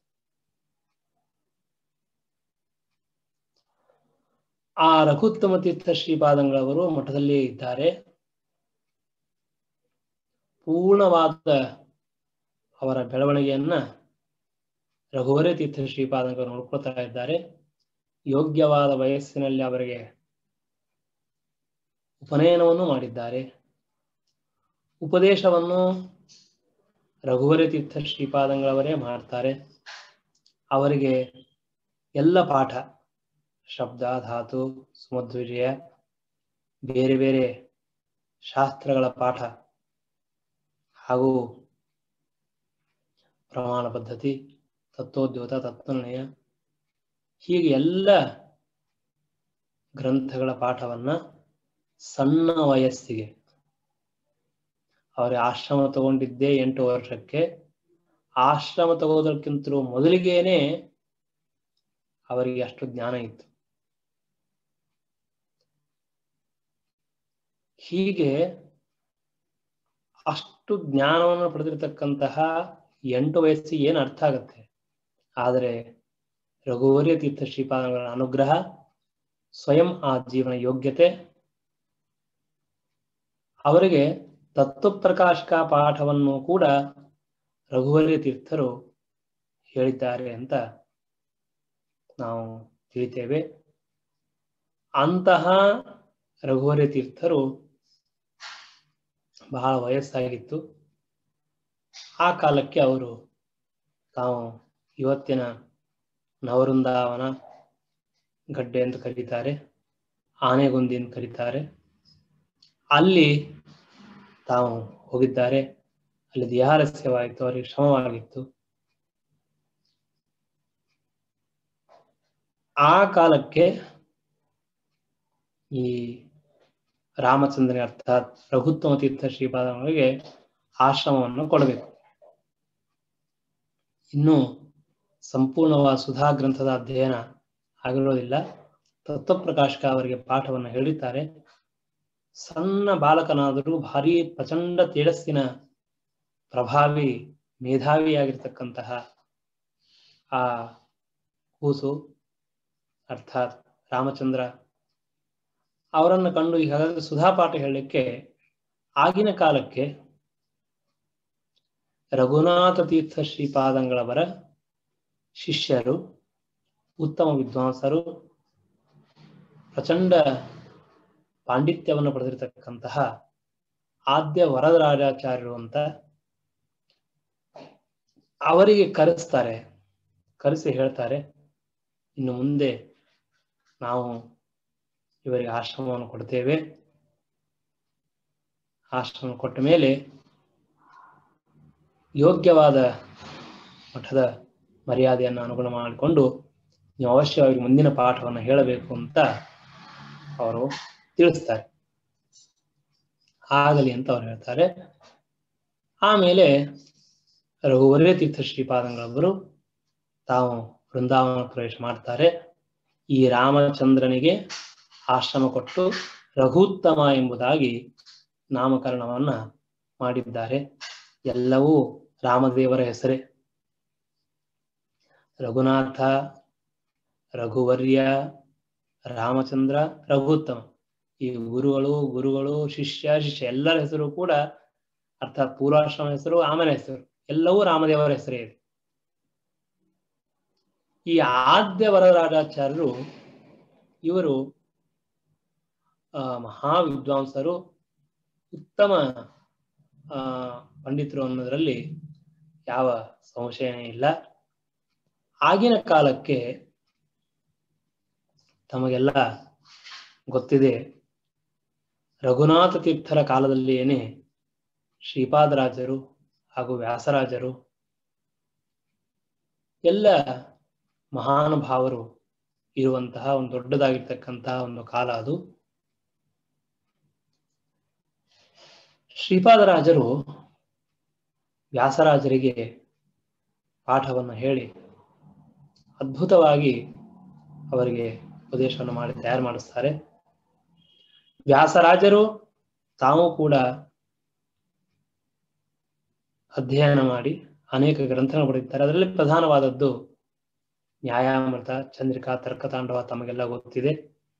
ಆ ರಘುತ್ತಮ ತೀರ್ಥ ಶ್ರೀಪಾದಂಗಳವರು ಮಠದಲ್ಲಿ ಇದ್ದಾರೆ ಪೂರ್ಣವಾದ ಅವರ ಬೆಳವಣಿಗೆಯನ್ನ ರಘುವರೇ ತೀರ್ಥ ಶ್ರೀಪಾದಂಗಳು ನೋಡ್ಕೊಳ್ತಾ ಇದ್ದಾರೆ ಯೋಗ್ಯವಾದ ವಯಸ್ಸಿನಲ್ಲಿ ಅವರಿಗೆ ಉಪನಯನವನ್ನು ಮಾಡಿದ್ದಾರೆ ಉಪದೇಶವನ್ನು ರಘುವರೇ ತೀರ್ಥ ಶ್ರೀಪಾದಂಗಳವರೇ ಮಾಡ್ತಾರೆ ಅವರಿಗೆ ಎಲ್ಲ ಪಾಠ ಶಬ್ದ ಧಾತು ಸುಮಧ್ವಿಜಯ ಬೇರೆ ಬೇರೆ ಶಾಸ್ತ್ರಗಳ ಪಾಠ ಹಾಗೂ ಪ್ರಮಾಣ ಪದ್ಧತಿ ತತ್ವೋದ್ಯೋತ ತತ್ವನಿರ್ಣಯ ಹೀಗೆ ಎಲ್ಲ ಗ್ರಂಥಗಳ ಪಾಠವನ್ನ ಸಣ್ಣ ವಯಸ್ಸಿಗೆ ಅವರ ಆಶ್ರಮ ತಗೊಂಡಿದ್ದೇ ಎಂಟು ವರ್ಷಕ್ಕೆ ಆಶ್ರಮ ತಗೋದಕ್ಕಿಂತಲೂ ಮೊದಲಿಗೇನೆ ಅವರಿಗೆ ಅಷ್ಟು ಜ್ಞಾನ ಇತ್ತು ಹೀಗೆ ಅಷ್ಟು ಜ್ಞಾನವನ್ನು ಪಡೆದಿರತಕ್ಕಂತಹ ಎಂಟು ವಯಸ್ಸಿಗೆ ಏನು ಅರ್ಥ ಆಗತ್ತೆ ಆದರೆ ರಘುವರ್ಯ ತೀರ್ಥ ಶ್ರೀಪಾದಗಳ ಅನುಗ್ರಹ ಸ್ವಯಂ ಆ ಜೀವನ ಯೋಗ್ಯತೆ ಅವರಿಗೆ ತತ್ವಪ್ರಕಾಶಕ ಪಾಠವನ್ನು ಕೂಡ ರಘುವರ್ಯ ತೀರ್ಥರು ಹೇಳಿದ್ದಾರೆ ಅಂತ ನಾವು ತಿಳಿತೇವೆ ಅಂತಹ ರಘುವರ್ಯ ತೀರ್ಥರು ಬಹಳ ವಯಸ್ಸಾಗಿತ್ತು ಆ ಕಾಲಕ್ಕೆ ಅವರು ತಾವು ಇವತ್ತಿನ ನವವೃಂದಾವನ ಗಡ್ಡೆ ಅಂತ ಕರೀತಾರೆ ಆನೆಗುಂದಿ ಅಂತ ಕರೀತಾರೆ ಅಲ್ಲಿ ತಾವು ಹೋಗಿದ್ದಾರೆ ಅಲ್ಲಿ ದೇಹಾರಸ್ಯವಾಯಿತು ಅವರಿಗೆ ಶ್ರಮವಾಗಿತ್ತು ಆ ಕಾಲಕ್ಕೆ ಈ ರಾಮಚಂದ್ರನ ಅರ್ಥಾತ್ ರಘುತ್ತಮ ತೀರ್ಥ ಶ್ರೀಪಾದಗಳಿಗೆ ಆಶ್ರಮವನ್ನು ಕೊಡಬೇಕು ಇನ್ನು ಸಂಪೂರ್ಣವಾದ ಸುಧಾ ಗ್ರಂಥದ ಅಧ್ಯಯನ ಆಗಿರೋದಿಲ್ಲ ತತ್ವಪ್ರಕಾಶಕ ಅವರಿಗೆ ಪಾಠವನ್ನು ಹೇಳಿದ್ದಾರೆ ಸಣ್ಣ ಬಾಲಕನಾದರೂ ಭಾರಿ ಪ್ರಚಂಡ ತೇಜಸ್ಸಿನ ಪ್ರಭಾವಿ ಮೇಧಾವಿಯಾಗಿರ್ತಕ್ಕಂತಹ ಆ ಕೂಸು ಅರ್ಥಾತ್ ರಾಮಚಂದ್ರ ಅವರನ್ನು ಕಂಡು ಈಗ ಹಾಗಾದ್ರೆ ಸುಧಾಪಾಠ ಹೇಳಲಿಕ್ಕೆ ಆಗಿನ ಕಾಲಕ್ಕೆ ರಘುನಾಥ ತೀರ್ಥ ಶ್ರೀಪಾದಂಗಳವರ ಶಿಷ್ಯರು ಉತ್ತಮ ವಿದ್ವಾಂಸರು ಪ್ರಚಂಡ ಪಾಂಡಿತ್ಯವನ್ನು ಪಡೆದಿರತಕ್ಕಂತಹ ಆದ್ಯ ವರದರಾಜಾಚಾರ್ಯರು ಅಂತ ಅವರಿಗೆ ಕರೆಸ್ತಾರೆ ಕರೆಸಿ ಹೇಳ್ತಾರೆ ಇನ್ನು ಮುಂದೆ ನಾವು ಇವರಿಗೆ ಆಶ್ರಮವನ್ನು ಕೊಡ್ತೇವೆ ಆಶ್ರಮ ಕೊಟ್ಟ ಮೇಲೆ ಯೋಗ್ಯವಾದ ಮಠದ ಮರ್ಯಾದೆಯನ್ನು ಅನುಗುಣ ಮಾಡಿಕೊಂಡು ನೀವು ಅವಶ್ಯವಾಗಿ ಮುಂದಿನ ಪಾಠವನ್ನು ಹೇಳಬೇಕು ಅಂತ ಅವರು ತಿಳಿಸ್ತಾರೆ ಆಗಲಿ ಅಂತ ಅವ್ರು ಹೇಳ್ತಾರೆ ಆಮೇಲೆ ರಘುವರ್ಯ ತೀರ್ಥ ಶ್ರೀಪಾದಂಗಳೊಬ್ಬರು ತಾವು ವೃಂದಾವನ ಪ್ರವೇಶ ಮಾಡ್ತಾರೆ ಈ ರಾಮಚಂದ್ರನಿಗೆ ಆಶ್ರಮ ಕೊಟ್ಟು ರಘುತ್ತಮ ಎಂಬುದಾಗಿ ನಾಮಕರಣವನ್ನ ಮಾಡಿದ್ದಾರೆ ಎಲ್ಲವೂ ರಾಮದೇವರ ಹೆಸರೇ ರಘುನಾಥ ರಘುವರ್ಯ ರಾಮಚಂದ್ರ ರಘುತ್ತಮ ಈ ಗುರುಗಳು ಗುರುಗಳು ಶಿಷ್ಯ ಶಿಷ್ಯ ಎಲ್ಲರ ಹೆಸರು ಕೂಡ ಅರ್ಥಾತ್ ಪೂರ್ವಾಶ್ರಮ ಹೆಸರು ಆಮನ ಹೆಸರು ಎಲ್ಲವೂ ರಾಮದೇವರ ಹೆಸರೇ ಇದೆ ಈ ಆದ್ಯ ವರರಾಜಾಚಾರ್ಯರು ಇವರು ಆ ಮಹಾ ವಿದ್ವಾಂಸರು ಉತ್ತಮ ಆ ಪಂಡಿತರು ಅನ್ನೋದ್ರಲ್ಲಿ ಯಾವ ಸಂಶಯನೇ ಇಲ್ಲ ಆಗಿನ ಕಾಲಕ್ಕೆ ತಮಗೆಲ್ಲ ಗೊತ್ತಿದೆ ರಘುನಾಥ ತೀರ್ಥರ ಕಾಲದಲ್ಲಿಯೇನೆ ಶ್ರೀಪಾದರಾಜರು ಹಾಗೂ ವ್ಯಾಸರಾಜರು ಎಲ್ಲ ಮಹಾನುಭಾವರು ಇರುವಂತಹ ಒಂದು ದೊಡ್ಡದಾಗಿರ್ತಕ್ಕಂತಹ ಒಂದು ಕಾಲ ಅದು ಶ್ರೀಪಾದರಾಜರು ವ್ಯಾಸರಾಜರಿಗೆ ಪಾಠವನ್ನು ಹೇಳಿ ಅದ್ಭುತವಾಗಿ ಅವರಿಗೆ ಉಪದೇಶವನ್ನು ಮಾಡಿ ತಯಾರು ಮಾಡಿಸ್ತಾರೆ ವ್ಯಾಸರಾಜರು ತಾವು ಕೂಡ ಅಧ್ಯಯನ ಮಾಡಿ ಅನೇಕ ಗ್ರಂಥಗಳು ಬರೆದಿದ್ದಾರೆ ಅದರಲ್ಲಿ ಪ್ರಧಾನವಾದದ್ದು ನ್ಯಾಯಾಮೃತ ಚಂದ್ರಿಕಾ ತರ್ಕತಾಂಡವ ತಮಗೆಲ್ಲ ಗೊತ್ತಿದೆ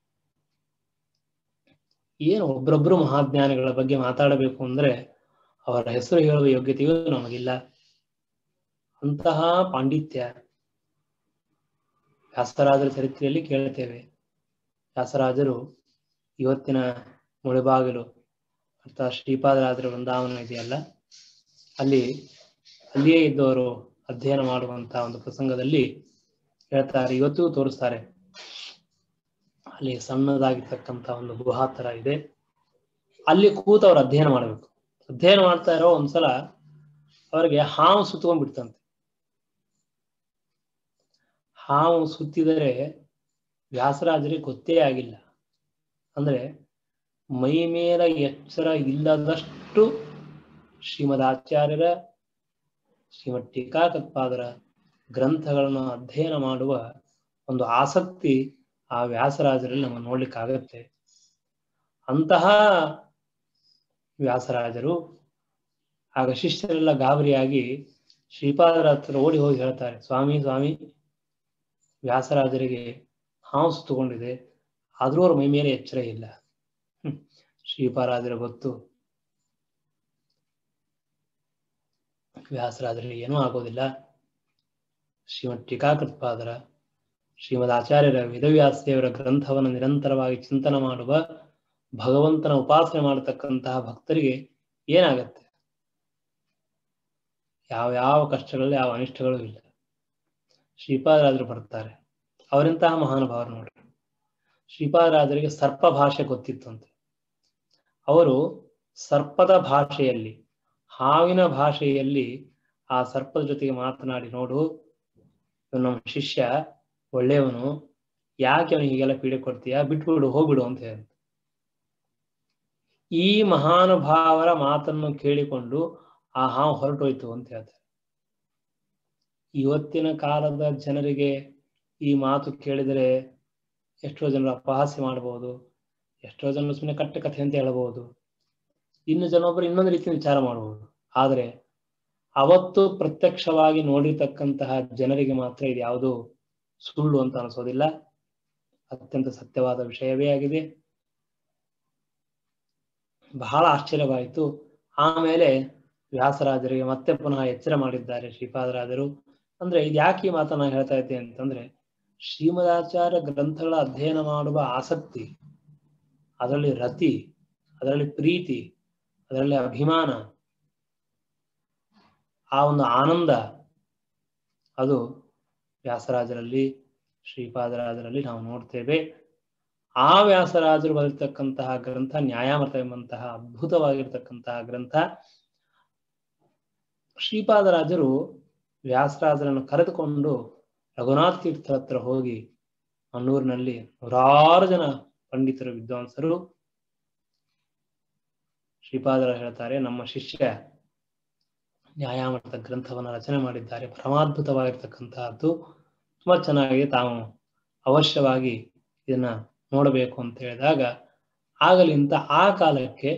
ಏನು ಒಬ್ಬರೊಬ್ಬರು ಮಹಾಜ್ಞಾನಿಗಳ ಬಗ್ಗೆ ಮಾತಾಡಬೇಕು ಅಂದ್ರೆ ಅವರ ಹೆಸರು ಹೇಳುವ ಯೋಗ್ಯತೆಯೂ ನಮಗಿಲ್ಲ ಅಂತಹ ಪಾಂಡಿತ್ಯ ವ್ಯಾಸರಾಜರ ಚರಿತ್ರೆಯಲ್ಲಿ ಕೇಳ್ತೇವೆ ವ್ಯಾಸರಾಜರು ಇವತ್ತಿನ ಮುಳುಬಾಗಿಲು ಅರ್ಥಾತ್ ಶ್ರೀಪಾದರಾಜರ ವೃಂದಾವನ ಇದೆಯಲ್ಲ ಅಲ್ಲಿ ಅಲ್ಲಿಯೇ ಇದ್ದವರು ಅಧ್ಯಯನ ಮಾಡುವಂತಹ ಒಂದು ಪ್ರಸಂಗದಲ್ಲಿ ಹೇಳ್ತಾರೆ ಇವತ್ತಿಗೂ ತೋರಿಸ್ತಾರೆ ಅಲ್ಲಿ ಸಣ್ಣದಾಗಿರ್ತಕ್ಕಂಥ ಒಂದು ಗುಹಾ ತರ ಇದೆ ಅಲ್ಲಿ ಕೂತು ಅವ್ರು ಅಧ್ಯಯನ ಮಾಡಬೇಕು ಅಧ್ಯಯನ ಮಾಡ್ತಾ ಇರೋ ಒಂದ್ಸಲ ಅವರಿಗೆ ಹಾವು ಸುತ್ಕೊಂಡ್ಬಿಡ್ತಂತೆ ಹಾವು ಸುತ್ತಿದರೆ ವ್ಯಾಸರಾಜರಿಗೆ ಗೊತ್ತೇ ಆಗಿಲ್ಲ ಅಂದ್ರೆ ಮೈ ಮೇಲ ಎಚ್ಚರ ಇಲ್ಲದಷ್ಟು ಶ್ರೀಮದ್ ಆಚಾರ್ಯರ ಶ್ರೀಮದ್ ಟೀಕಾಕತ್ಪಾದರ ಗ್ರಂಥಗಳನ್ನು ಅಧ್ಯಯನ ಮಾಡುವ ಒಂದು ಆಸಕ್ತಿ ಆ ವ್ಯಾಸರಾಜರಲ್ಲಿ ನಮಗೆ ನೋಡ್ಲಿಕ್ಕಾಗತ್ತೆ ಅಂತಹ ವ್ಯಾಸರಾಜರು ಆಗ ಶಿಷ್ಯರೆಲ್ಲ ಗಾಬರಿಯಾಗಿ ಶ್ರೀಪಾದರ ಹತ್ರ ಓಡಿ ಹೋಗಿ ಹೇಳ್ತಾರೆ ಸ್ವಾಮಿ ಸ್ವಾಮಿ ವ್ಯಾಸರಾಜರಿಗೆ ಹಾವು ಸುತ್ತುಕೊಂಡಿದೆ ಆದ್ರೂ ಅವ್ರ ಮೈ ಮೇಲೆ ಎಚ್ಚರ ಇಲ್ಲ ಹ್ಮ್. ಶ್ರೀಪಾದರಾಜರ ಗೊತ್ತು ವ್ಯಾಸರಾಜರಿಗೆ ಏನೂ ಆಗೋದಿಲ್ಲ ಶ್ರೀಮದ್ ಟೀಕಾಕೃತ್ಪಾದರ ಶ್ರೀಮದ್ ಆಚಾರ್ಯರ ವೇದವ್ಯಾಸದೇವರ ಗ್ರಂಥವನ್ನು ನಿರಂತರವಾಗಿ ಚಿಂತನೆ ಮಾಡುವ ಭಗವಂತನ ಉಪಾಸನೆ ಮಾಡತಕ್ಕಂತಹ ಭಕ್ತರಿಗೆ ಏನಾಗತ್ತೆ ಯಾವ ಯಾವ ಕಷ್ಟಗಳಲ್ಲಿ ಯಾವ ಅನಿಷ್ಟಗಳು ಇಲ್ಲ ಶ್ರೀಪಾದರಾಜರು ಬರ್ತಾರೆ ಅವರಿಂತಹ ಮಹಾನುಭಾವರು ನೋಡ್ರಿ ಶ್ರೀಪಾದರಾಜರಿಗೆ ಸರ್ಪ ಭಾಷೆ ಗೊತ್ತಿತ್ತಂತೆ ಅವರು ಸರ್ಪದ ಭಾಷೆಯಲ್ಲಿ ಹಾವಿನ ಭಾಷೆಯಲ್ಲಿ ಆ ಸರ್ಪದ ಜೊತೆಗೆ ಮಾತನಾಡಿ ನೋಡು ಇವ್ನು ನಮ್ಮ ಶಿಷ್ಯ ಒಳ್ಳೆಯವನು ಯಾಕೆ ಅವನಿಗೆ ಹೀಗೆಲ್ಲ ಪೀಡೆ ಕೊಡ್ತೀಯಾ ಬಿಟ್ಬಿಡು ಹೋಗ್ಬಿಡು ಅಂತ ಹೇಳಿ ಈ ಮಹಾನುಭಾವರ ಮಾತನ್ನು ಕೇಳಿಕೊಂಡು ಆ ಹಾವು ಹೊರಟೋಯ್ತು ಅಂತ ಹೇಳ್ತಾರೆ ಇವತ್ತಿನ ಕಾಲದ ಜನರಿಗೆ ಈ ಮಾತು ಕೇಳಿದರೆ ಎಷ್ಟೋ ಜನರು ಅಪಹಾಸ್ಯ ಮಾಡಬಹುದು ಎಷ್ಟೋ ಜನರು ಸುಮ್ಮನೆ ಕಟ್ಟ ಕಥೆ ಅಂತ ಹೇಳಬಹುದು ಇನ್ನು ಜನೊಬ್ಬರು ಇನ್ನೊಂದು ರೀತಿ ವಿಚಾರ ಮಾಡಬಹುದು ಆದರೆ ಅವತ್ತು ಪ್ರತ್ಯಕ್ಷವಾಗಿ ನೋಡಿರ್ತಕ್ಕಂತಹ ಜನರಿಗೆ ಮಾತ್ರ ಇದು ಯಾವುದು ಸುಳ್ಳು ಅಂತ ಅನಿಸೋದಿಲ್ಲ ಅತ್ಯಂತ ಸತ್ಯವಾದ ವಿಷಯವೇ ಆಗಿದೆ ಬಹಳ ಆಶ್ಚರ್ಯವಾಯಿತು ಆಮೇಲೆ ವ್ಯಾಸರಾಜರಿಗೆ ಮತ್ತೆ ಪುನಃ ಎಚ್ಚರ ಮಾಡಿದ್ದಾರೆ ಶ್ರೀಪಾದರಾಜರು ಅಂದ್ರೆ ಇದು ಯಾಕೆ ಈ ಮಾತನ್ನ ಹೇಳ್ತಾ ಇದ್ದೆ ಅಂತಂದ್ರೆ ಶ್ರೀಮದಾಚಾರ್ಯ ಗ್ರಂಥಗಳ ಅಧ್ಯಯನ ಮಾಡುವ ಆಸಕ್ತಿ ಅದರಲ್ಲಿ ರತಿ ಅದರಲ್ಲಿ ಪ್ರೀತಿ ಅದರಲ್ಲಿ ಅಭಿಮಾನ ಆ ಒಂದು ಆನಂದ ಅದು ವ್ಯಾಸರಾಜರಲ್ಲಿ ಶ್ರೀಪಾದರಾಜರಲ್ಲಿ ನಾವು ನೋಡ್ತೇವೆ ಆ ವ್ಯಾಸರಾಜರು ಬರೆದಿರ್ತಕ್ಕಂತಹ ಗ್ರಂಥ ನ್ಯಾಯಾಮೃತ ಎಂಬಂತಹ ಅದ್ಭುತವಾಗಿರ್ತಕ್ಕಂತಹ ಗ್ರಂಥ ಶ್ರೀಪಾದರಾಜರು ವ್ಯಾಸರಾಜರನ್ನು ಕರೆದುಕೊಂಡು ರಘುನಾಥ್ ತೀರ್ಥರ ಹತ್ರ ಹೋಗಿ ಮನ್ನೂರಿನಲ್ಲಿ ನೂರಾರು ಜನ ಪಂಡಿತರು ವಿದ್ವಾಂಸರು ಶ್ರೀಪಾದರ ಹೇಳ್ತಾರೆ ನಮ್ಮ ಶಿಷ್ಯ ನ್ಯಾಯಾಮೃತ ಗ್ರಂಥವನ್ನು ರಚನೆ ಮಾಡಿದ್ದಾರೆ ಪರಮಾದ್ಭುತವಾಗಿರ್ತಕ್ಕಂತಹದ್ದು ತುಂಬಾ ಚೆನ್ನಾಗಿದೆ ತಾವು ಅವಶ್ಯವಾಗಿ ಇದನ್ನ ನೋಡಬೇಕು ಅಂತ ಹೇಳಿದಾಗ ಆಗಲಿಂತ ಆ ಕಾಲಕ್ಕೆ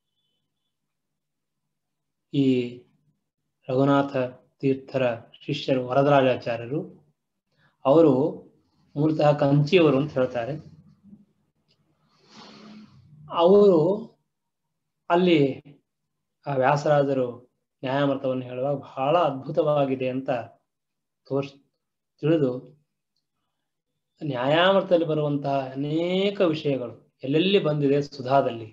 ಈ ರಘುನಾಥ ತೀರ್ಥರ ಶಿಷ್ಯರು ವರದರಾಜಾಚಾರ್ಯರು ಅವರು ಮೂಲತಃ ಕಂಚಿಯವರು ಅಂತ ಹೇಳ್ತಾರೆ ಅವರು ಅಲ್ಲಿ ಆ ವ್ಯಾಸರಾಜರು ನ್ಯಾಯಾಮೃತವನ್ನು ಹೇಳುವಾಗ ಬಹಳ ಅದ್ಭುತವಾಗಿದೆ ಅಂತ ತೋರ್ಸ್ ತಿಳಿದು ನ್ಯಾಯಾಮೃತದಲ್ಲಿ ಬರುವಂತಹ ಅನೇಕ ವಿಷಯಗಳು ಎಲ್ಲೆಲ್ಲಿ ಬಂದಿದೆ ಸುಧಾದಲ್ಲಿ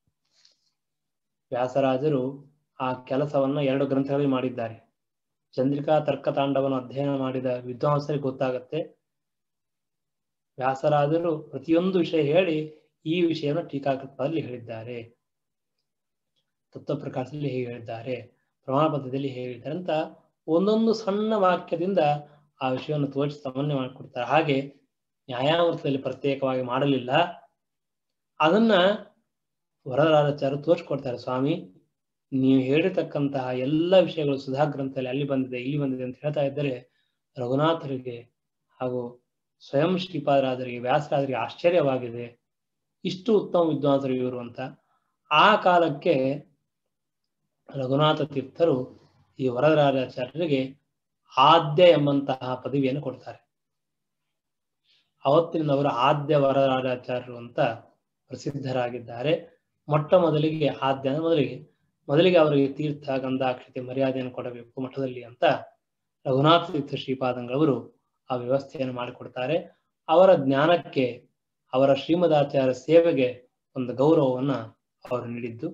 ವ್ಯಾಸರಾಜರು ಆ ಕೆಲಸವನ್ನ ಎರಡು ಗ್ರಂಥಗಳಲ್ಲಿ ಮಾಡಿದ್ದಾರೆ ಚಂದ್ರಿಕಾ ತರ್ಕತಾಂಡವನ್ನು ಅಧ್ಯಯನ ಮಾಡಿದ ವಿದ್ವಾಂಸರಿಗೆ ಗೊತ್ತಾಗತ್ತೆ ವ್ಯಾಸರಾಜರು ಪ್ರತಿಯೊಂದು ವಿಷಯ ಹೇಳಿ ಈ ವಿಷಯವನ್ನು ಟೀಕಾಕೃತದಲ್ಲಿ ಹೇಳಿದ್ದಾರೆ ತತ್ವ ಪ್ರಕಾಶದಲ್ಲಿ ಹೇಗೆ ಹೇಳಿದ್ದಾರೆ ಪ್ರಮಾಣ ಪತ್ರದಲ್ಲಿ ಹೇಗೆ ಹೇಳಿದ್ದಾರೆ ಅಂತ ಒಂದೊಂದು ಸಣ್ಣ ವಾಕ್ಯದಿಂದ ಆ ವಿಷಯವನ್ನು ತೋರಿಸಿ ಸಾಮಾನ್ಯ ಮಾಡಿಕೊಡ್ತಾರೆ ಹಾಗೆ ನ್ಯಾಯಾಮೃತದಲ್ಲಿ ಪ್ರತ್ಯೇಕವಾಗಿ ಮಾಡಲಿಲ್ಲ ಅದನ್ನ ವರದರಾಜಾಚಾರ್ಯರು ತೋರಿಸ್ಕೊಡ್ತಾರೆ ಸ್ವಾಮಿ ನೀವು ಹೇಳಿರ್ತಕ್ಕಂತಹ ಎಲ್ಲ ವಿಷಯಗಳು ಸುಧಾ ಗ್ರಂಥದಲ್ಲಿ ಅಲ್ಲಿ ಬಂದಿದೆ ಇಲ್ಲಿ ಬಂದಿದೆ ಅಂತ ಹೇಳ್ತಾ ಇದ್ದರೆ ರಘುನಾಥರಿಗೆ ಹಾಗೂ ಸ್ವಯಂ ಶ್ರೀಪಾದರಾಜರಿಗೆ ವ್ಯಾಸರಾಜರಿಗೆ ಆಶ್ಚರ್ಯವಾಗಿದೆ ಇಷ್ಟು ಉತ್ತಮ ವಿದ್ವಾಂಸರು ಇವರು ಅಂತ ಆ ಕಾಲಕ್ಕೆ ರಘುನಾಥ ತೀರ್ಥರು ಈ ವರದರಾಜಾಚಾರ್ಯರಿಗೆ ಆದ್ಯ ಎಂಬಂತಹ ಪದವಿಯನ್ನು ಕೊಡ್ತಾರೆ ಅವತ್ತಿನಿಂದ ಅವರು ಆದ್ಯ ವರದರಾಜಾಚಾರ್ಯರು ಅಂತ ಪ್ರಸಿದ್ಧರಾಗಿದ್ದಾರೆ ಮೊಟ್ಟ ಮೊದಲಿಗೆ ಆದ್ಯ ಅಂದ್ರೆ ಮೊದಲಿಗೆ ಮೊದಲಿಗೆ ಅವರಿಗೆ ತೀರ್ಥ ಗಂಧಾಕ್ಷತೆ ಮರ್ಯಾದೆಯನ್ನು ಕೊಡಬೇಕು ಮಠದಲ್ಲಿ ಅಂತ ರಘುನಾಥ ತೀರ್ಥ ಶ್ರೀಪಾದಂಗಳವರು ಆ ವ್ಯವಸ್ಥೆಯನ್ನು ಮಾಡಿಕೊಡ್ತಾರೆ ಅವರ ಜ್ಞಾನಕ್ಕೆ ಅವರ ಶ್ರೀಮದಾಚಾರ್ಯ ಸೇವೆಗೆ ಒಂದು ಗೌರವವನ್ನ ಅವರು ನೀಡಿದ್ದು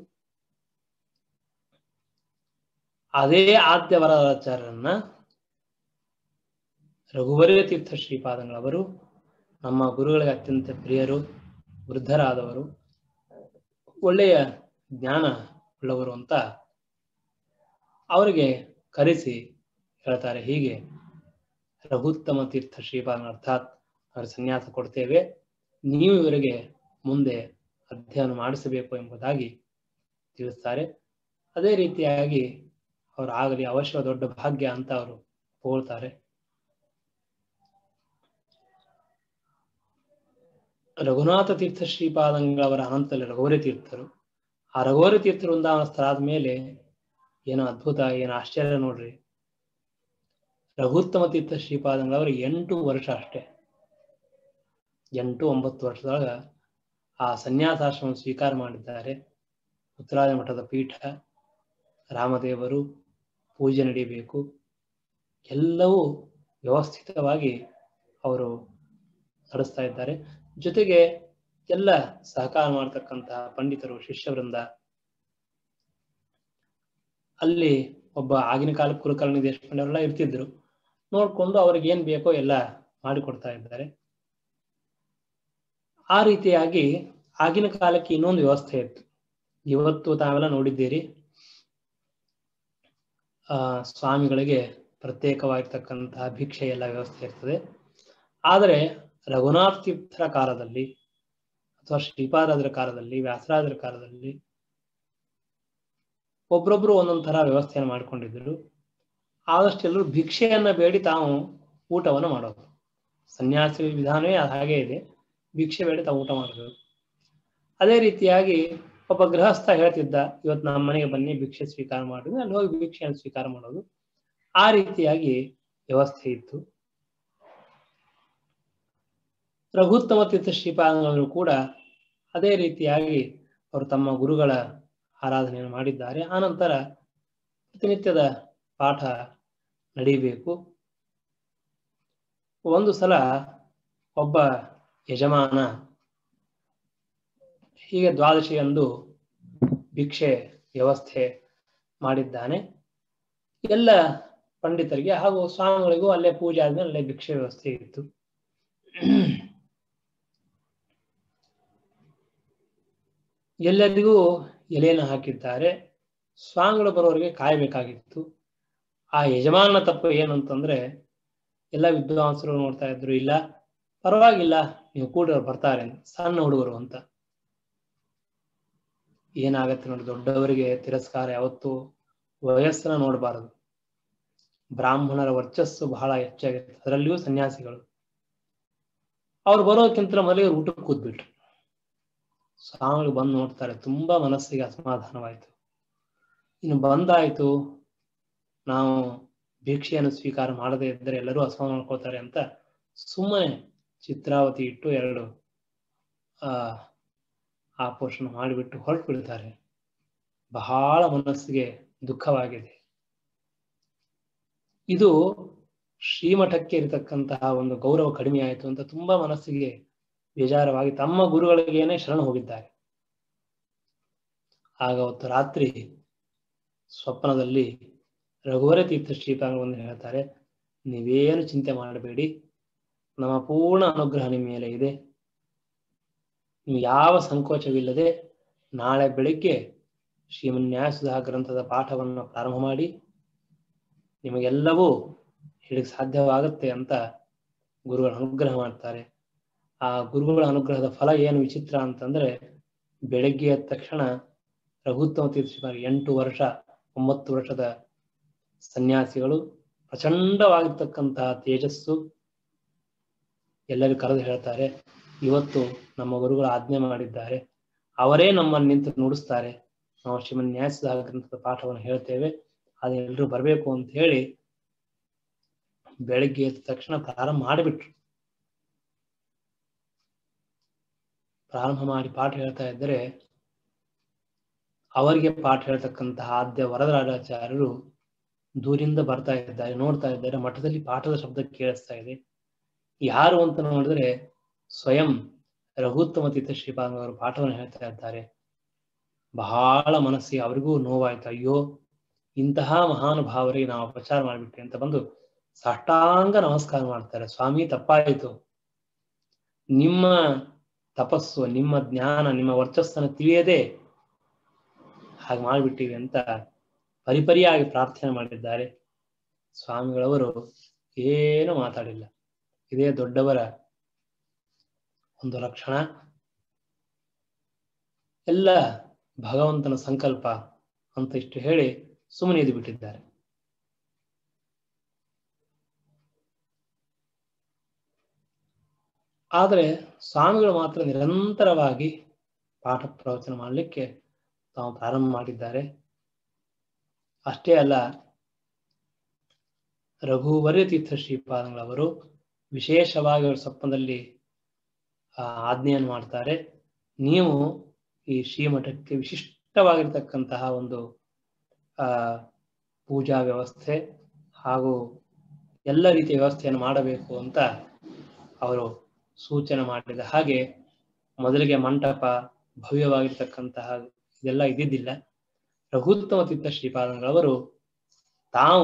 ಅದೇ ಆದ್ಯ ವರದಾಚಾರ್ಯರನ್ನ ರಘುವರ್ಯ ತೀರ್ಥ ಶ್ರೀಪಾದಂಗಳವರು ನಮ್ಮ ಗುರುಗಳಿಗೆ ಅತ್ಯಂತ ಪ್ರಿಯರು ವೃದ್ಧರಾದವರು ಒಳ್ಳೆಯ ಜ್ಞಾನ ಉಳ್ಳವರು ಅಂತ ಅವರಿಗೆ ಕರೆಸಿ ಹೇಳ್ತಾರೆ ಹೀಗೆ ರಘುತ್ತಮ ತೀರ್ಥ ಶ್ರೀಪಾದನ ಅರ್ಥಾತ್ ಅವರ ಸನ್ಯಾಸ ಕೊಡ್ತೇವೆ ನೀವು ಇವರಿಗೆ ಮುಂದೆ ಅಧ್ಯಯನ ಮಾಡಿಸಬೇಕು ಎಂಬುದಾಗಿ ತಿಳಿಸ್ತಾರೆ ಅದೇ ರೀತಿಯಾಗಿ ಅವರು ಆಗಲಿ ಅವಶ್ಯ ದೊಡ್ಡ ಭಾಗ್ಯ ಅಂತ ಅವರು ಹೋಳ್ತಾರೆ ರಘುನಾಥ ತೀರ್ಥ ಶ್ರೀಪಾದಂಗಳವರ ಅನಂತದಲ್ಲಿ ರಘುವರಿ ತೀರ್ಥರು ಆ ರಘುವರಿ ತೀರ್ಥ ವೃಂದಾವನ ಸ್ಥಳ ಮೇಲೆ ಏನೋ ಅದ್ಭುತ ಏನೋ ಆಶ್ಚರ್ಯ ನೋಡ್ರಿ ರಘುತ್ತಮ ತೀರ್ಥ ಶ್ರೀಪಾದಂಗಳವರು ಎಂಟು ವರ್ಷ ಅಷ್ಟೇ ಎಂಟು ಒಂಬತ್ತು ವರ್ಷದೊಳಗ ಆ ಸನ್ಯಾಸಾಶ್ರಮ ಸ್ವೀಕಾರ ಮಾಡಿದ್ದಾರೆ ಉತ್ತರಾದಿ ಮಠದ ಪೀಠ ರಾಮದೇವರು ಪೂಜೆ ನಡೀಬೇಕು ಎಲ್ಲವೂ ವ್ಯವಸ್ಥಿತವಾಗಿ ಅವರು ನಡೆಸ್ತಾ ಇದ್ದಾರೆ ಜೊತೆಗೆ ಎಲ್ಲ ಸಹಕಾರ ಮಾಡ್ತಕ್ಕಂತಹ ಪಂಡಿತರು ಶಿಷ್ಯವೃಂದ ಅಲ್ಲಿ ಒಬ್ಬ ಆಗಿನ ಕಾಲ ಕುಲಕರ್ಣಿ ದೇಶಪಾಂಡೆ ಅವರೆಲ್ಲ ಇರ್ತಿದ್ರು ನೋಡ್ಕೊಂಡು ಅವ್ರಿಗೆ ಏನ್ ಬೇಕೋ ಎಲ್ಲ ಮಾಡಿಕೊಡ್ತಾ ಇದ್ದಾರೆ ಆ ರೀತಿಯಾಗಿ ಆಗಿನ ಕಾಲಕ್ಕೆ ಇನ್ನೊಂದು ವ್ಯವಸ್ಥೆ ಇತ್ತು ಇವತ್ತು ತಾವೆಲ್ಲ ನೋಡಿದ್ದೀರಿ ಆ ಸ್ವಾಮಿಗಳಿಗೆ ಪ್ರತ್ಯೇಕವಾಗಿರ್ತಕ್ಕಂತಹ ಭಿಕ್ಷೆ ಎಲ್ಲ ವ್ಯವಸ್ಥೆ ಇರ್ತದೆ ಆದರೆ ರಘುನಾಥ್ ತೀರ್ಥರ ಕಾಲದಲ್ಲಿ ಅಥವಾ ಶ್ರೀಪಾದರ ಕಾಲದಲ್ಲಿ ವ್ಯಾಸರಾಜರ ಕಾಲದಲ್ಲಿ ಒಬ್ರೊಬ್ರು ಒಂದೊಂದ್ ತರ ವ್ಯವಸ್ಥೆಯನ್ನು ಮಾಡ್ಕೊಂಡಿದ್ರು ಆದಷ್ಟು ಎಲ್ಲರೂ ಭಿಕ್ಷೆಯನ್ನ ಬೇಡಿ ತಾವು ಊಟವನ್ನು ಮಾಡೋದು ಸನ್ಯಾಸಿ ವಿಧಾನವೇ ಹಾಗೆ ಇದೆ ಭಿಕ್ಷೆ ಬೇಡಿ ತಾವು ಊಟ ಮಾಡೋದು ಅದೇ ರೀತಿಯಾಗಿ ಒಬ್ಬ ಗೃಹಸ್ಥ ಹೇಳ್ತಿದ್ದ ಇವತ್ತು ನಮ್ಮ ಮನೆಗೆ ಬನ್ನಿ ಭಿಕ್ಷೆ ಸ್ವೀಕಾರ ಮಾಡಿದ್ರೆ ಅಲ್ಲಿ ಹೋಗಿ ಭಿಕ್ಷೆಯನ್ನು ಸ್ವೀಕಾರ ಮಾಡೋದು ಆ ರೀತಿಯಾಗಿ ವ್ಯವಸ್ಥೆ ಇತ್ತು ರಘುತ್ತಮ ತೀರ್ಥ ಶ್ರೀಪಾದಂಗಳು ಕೂಡ ಅದೇ ರೀತಿಯಾಗಿ ಅವರು ತಮ್ಮ ಗುರುಗಳ ಆರಾಧನೆಯನ್ನು ಮಾಡಿದ್ದಾರೆ ಆನಂತರ ಪ್ರತಿನಿತ್ಯದ ಪಾಠ ನಡೀಬೇಕು ಒಂದು ಸಲ ಒಬ್ಬ ಯಜಮಾನ ಹೀಗೆ ದ್ವಾದಶಿಯಂದು ಭಿಕ್ಷೆ ವ್ಯವಸ್ಥೆ ಮಾಡಿದ್ದಾನೆ ಎಲ್ಲ ಪಂಡಿತರಿಗೆ ಹಾಗೂ ಸ್ವಾಮಿಗಳಿಗೂ ಅಲ್ಲೇ ಪೂಜೆ ಆದ್ಮೇಲೆ ಅಲ್ಲೇ ಭಿಕ್ಷೆ ವ್ಯವಸ್ಥೆ ಇತ್ತು ಎಲ್ಲರಿಗೂ ಎಲೆಯನ್ನು ಹಾಕಿದ್ದಾರೆ ಸ್ವಾಮಿಗಳು ಬರೋರಿಗೆ ಕಾಯಬೇಕಾಗಿತ್ತು ಆ ಯಜಮಾನ ತಪ್ಪು ಏನಂತಂದ್ರೆ ಎಲ್ಲ ವಿದ್ವಾಂಸರು ನೋಡ್ತಾ ಇದ್ರು ಇಲ್ಲ ಪರವಾಗಿಲ್ಲ ನೀವು ಕೂಡ ಬರ್ತಾರೆ ಸಣ್ಣ ಹುಡುಗರು ಅಂತ ಏನಾಗತ್ತೆ ನೋಡಿ ದೊಡ್ಡವರಿಗೆ ತಿರಸ್ಕಾರ ಯಾವತ್ತು ವಯಸ್ಸನ್ನ ನೋಡಬಾರದು ಬ್ರಾಹ್ಮಣರ ವರ್ಚಸ್ಸು ಬಹಳ ಹೆಚ್ಚಾಗಿರುತ್ತೆ ಅದರಲ್ಲಿಯೂ ಸನ್ಯಾಸಿಗಳು ಅವ್ರು ಬರೋಕ್ಕಿಂತ ಮೊದಲಿಗೆ ಊಟಕ್ಕೆ ಕೂತ್ಬಿಟ್ರು ಸ್ವಾಮಿಗಳು ಬಂದು ನೋಡ್ತಾರೆ ತುಂಬಾ ಮನಸ್ಸಿಗೆ ಅಸಮಾಧಾನವಾಯಿತು ಇನ್ನು ಬಂದಾಯ್ತು ನಾವು ಭಿಕ್ಷೆಯನ್ನು ಸ್ವೀಕಾರ ಮಾಡದೇ ಇದ್ದರೆ ಎಲ್ಲರೂ ಅಸಮಾಧಾನ ಮಾಡ್ಕೊಳ್ತಾರೆ ಅಂತ ಸುಮ್ಮನೆ ಚಿತ್ರಾವತಿ ಇಟ್ಟು ಎರಡು ಆ ಆ ಪೋಷಣ ಮಾಡಿಬಿಟ್ಟು ಹೊರಟು ಬಿಡ್ತಾರೆ ಬಹಳ ಮನಸ್ಸಿಗೆ ದುಃಖವಾಗಿದೆ ಇದು ಶ್ರೀಮಠಕ್ಕೆ ಇರತಕ್ಕಂತಹ ಒಂದು ಗೌರವ ಕಡಿಮೆ ಆಯಿತು ಅಂತ ತುಂಬಾ ಮನಸ್ಸಿಗೆ ಬೇಜಾರವಾಗಿ ತಮ್ಮ ಗುರುಗಳಿಗೇನೆ ಶರಣ ಹೋಗಿದ್ದಾರೆ ಆಗ ಅವತ್ತು ರಾತ್ರಿ ಸ್ವಪ್ನದಲ್ಲಿ ರಘುವರ ತೀರ್ಥ ಶ್ರೀಪಾಂಗ ಒಂದು ಹೇಳ್ತಾರೆ ನೀವೇನು ಚಿಂತೆ ಮಾಡಬೇಡಿ ನಮ್ಮ ಪೂರ್ಣ ಅನುಗ್ರಹ ನಿಮ್ಮ ಮೇಲೆ ಇದೆ ನೀವು ಯಾವ ಸಂಕೋಚವಿಲ್ಲದೆ ನಾಳೆ ಬೆಳಿಗ್ಗೆ ಶ್ರೀಮನ್ಯಾಸುಧಾ ಗ್ರಂಥದ ಪಾಠವನ್ನು ಪ್ರಾರಂಭ ಮಾಡಿ ನಿಮಗೆಲ್ಲವೂ ಹೇಳಿಕ್ ಸಾಧ್ಯವಾಗುತ್ತೆ ಅಂತ ಗುರುಗಳ ಅನುಗ್ರಹ ಮಾಡ್ತಾರೆ ಆ ಗುರುಗಳ ಅನುಗ್ರಹದ ಫಲ ಏನು ವಿಚಿತ್ರ ಅಂತಂದ್ರೆ ಬೆಳಗ್ಗೆ ಎದ್ದ ತಕ್ಷಣ ರಘುತ್ತಮ ತೀರ್ಥ ಎಂಟು ವರ್ಷ ಒಂಬತ್ತು ವರ್ಷದ ಸನ್ಯಾಸಿಗಳು ಪ್ರಚಂಡವಾಗಿರ್ತಕ್ಕಂತಹ ತೇಜಸ್ಸು ಎಲ್ಲರಿಗೂ ಕರೆದು ಹೇಳ್ತಾರೆ ಇವತ್ತು ನಮ್ಮ ಗುರುಗಳು ಆಜ್ಞೆ ಮಾಡಿದ್ದಾರೆ ಅವರೇ ನಮ್ಮನ್ನು ನಿಂತು ನುಡಿಸ್ತಾರೆ ನಾವು ಶ್ರೀಮನ್ ನ್ಯಾಸದ ಗ್ರಂಥದ ಪಾಠವನ್ನು ಹೇಳ್ತೇವೆ ಅದೆಲ್ಲರೂ ಬರಬೇಕು ಅಂತ ಹೇಳಿ ಬೆಳಗ್ಗೆ ಎದ್ದ ತಕ್ಷಣ ಪ್ರಾರಂಭ ಮಾಡಿಬಿಟ್ರು ಪ್ರಾರಂಭ ಮಾಡಿ ಪಾಠ ಹೇಳ್ತಾ ಇದ್ದರೆ ಅವರಿಗೆ ಪಾಠ ಹೇಳ್ತಕ್ಕಂತಹ ಆದ್ಯ ವರದರಾಜಾಚಾರ್ಯರು ದೂರಿಂದ ಬರ್ತಾ ಇದ್ದಾರೆ ನೋಡ್ತಾ ಇದ್ದಾರೆ ಮಠದಲ್ಲಿ ಪಾಠದ ಶಬ್ದ ಕೇಳಿಸ್ತಾ ಇದೆ ಯಾರು ಅಂತ ನೋಡಿದ್ರೆ ಸ್ವಯಂ ರಘುತ್ತಮ ತೀರ್ಥ ಶ್ರೀಪಾದ ಅವರು ಪಾಠವನ್ನು ಹೇಳ್ತಾ ಇದ್ದಾರೆ ಬಹಳ ಮನಸ್ಸಿಗೆ ಅವರಿಗೂ ನೋವಾಯ್ತು ಅಯ್ಯೋ ಇಂತಹ ಮಹಾನುಭಾವರಿಗೆ ನಾವು ಪ್ರಚಾರ ಮಾಡಿಬಿಟ್ಟೆ ಅಂತ ಬಂದು ಸಾಷ್ಟಾಂಗ ನಮಸ್ಕಾರ ಮಾಡ್ತಾರೆ ಸ್ವಾಮಿ ತಪ್ಪಾಯಿತು ನಿಮ್ಮ ತಪಸ್ಸು ನಿಮ್ಮ ಜ್ಞಾನ ನಿಮ್ಮ ವರ್ಚಸ್ಸನ್ನು ತಿಳಿಯದೆ ಹಾಗೆ ಮಾಡಿಬಿಟ್ಟಿವಿ ಅಂತ ಪರಿಪರಿಯಾಗಿ ಪ್ರಾರ್ಥನೆ ಮಾಡಿದ್ದಾರೆ ಸ್ವಾಮಿಗಳವರು ಏನು ಮಾತಾಡಿಲ್ಲ ಇದೇ ದೊಡ್ಡವರ ಒಂದು ಲಕ್ಷಣ ಎಲ್ಲ ಭಗವಂತನ ಸಂಕಲ್ಪ ಅಂತ ಇಷ್ಟು ಹೇಳಿ ಸುಮ್ಮನೆ ಎದ್ದು ಬಿಟ್ಟಿದ್ದಾರೆ ಆದರೆ ಸ್ವಾಮಿಗಳು ಮಾತ್ರ ನಿರಂತರವಾಗಿ ಪಾಠ ಪ್ರವಚನ ಮಾಡಲಿಕ್ಕೆ ತಾವು ಪ್ರಾರಂಭ ಮಾಡಿದ್ದಾರೆ ಅಷ್ಟೇ ಅಲ್ಲ ರಘುವರ್ಯ ತೀರ್ಥ ಶ್ರೀಪಾದಂಗಳವರು ವಿಶೇಷವಾಗಿ ಅವರ ಸ್ವಪ್ನದಲ್ಲಿ ಆ ಆಜ್ಞೆಯನ್ನು ಮಾಡ್ತಾರೆ ನೀವು ಈ ಶ್ರೀಮಠಕ್ಕೆ ವಿಶಿಷ್ಟವಾಗಿರ್ತಕ್ಕಂತಹ ಒಂದು ಆ ಪೂಜಾ ವ್ಯವಸ್ಥೆ ಹಾಗೂ ಎಲ್ಲ ರೀತಿಯ ವ್ಯವಸ್ಥೆಯನ್ನು ಮಾಡಬೇಕು ಅಂತ ಅವರು ಸೂಚನೆ ಮಾಡಿದ ಹಾಗೆ ಮೊದಲಿಗೆ ಮಂಟಪ ಭವ್ಯವಾಗಿರ್ತಕ್ಕಂತಹ ಇದೆಲ್ಲ ಇದ್ದಿದ್ದಿಲ್ಲ ರಘುತ್ತಮ ತೀರ್ಥ ಶ್ರೀಪಾದಂಗಳವರು ತಾವು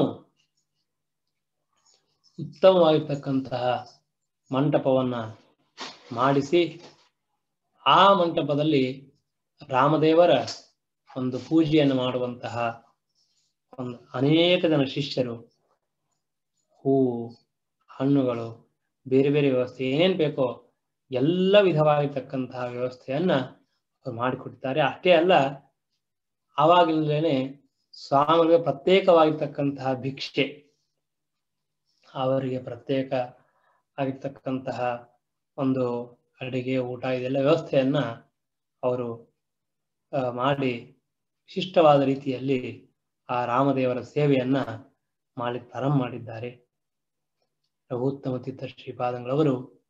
ಉತ್ತಮವಾಗಿರ್ತಕ್ಕಂತಹ ಮಂಟಪವನ್ನ ಮಾಡಿಸಿ ಆ ಮಂಟಪದಲ್ಲಿ ರಾಮದೇವರ ಒಂದು ಪೂಜೆಯನ್ನು ಮಾಡುವಂತಹ ಒಂದು ಅನೇಕ ಜನ ಶಿಷ್ಯರು ಹೂವು ಹಣ್ಣುಗಳು ಬೇರೆ ಬೇರೆ ವ್ಯವಸ್ಥೆ ಏನೇನ್ ಬೇಕೋ ಎಲ್ಲ ವಿಧವಾಗಿರ್ತಕ್ಕಂತಹ ವ್ಯವಸ್ಥೆಯನ್ನ ಅವರು ಮಾಡಿಕೊಟ್ಟಿದ್ದಾರೆ ಅಷ್ಟೇ ಅಲ್ಲ ಆವಾಗಿಂದಲೇ ಸ್ವಾಮಿಗೆ ಪ್ರತ್ಯೇಕವಾಗಿರ್ತಕ್ಕಂತಹ ಭಿಕ್ಷೆ ಅವರಿಗೆ ಪ್ರತ್ಯೇಕ ಆಗಿರ್ತಕ್ಕಂತಹ ಒಂದು ಅಡಿಗೆ ಊಟ ಇದೆಲ್ಲ ವ್ಯವಸ್ಥೆಯನ್ನ ಅವರು ಮಾಡಿ ವಿಶಿಷ್ಟವಾದ ರೀತಿಯಲ್ಲಿ ಆ ರಾಮದೇವರ ಸೇವೆಯನ್ನ ಮಾಡಿ ಪ್ರಾರಂಭ ಮಾಡಿದ್ದಾರೆ ರಘುತ್ತಮ ತೀರ್ಥ ಶ್ರೀಪಾದಂಗಳವರು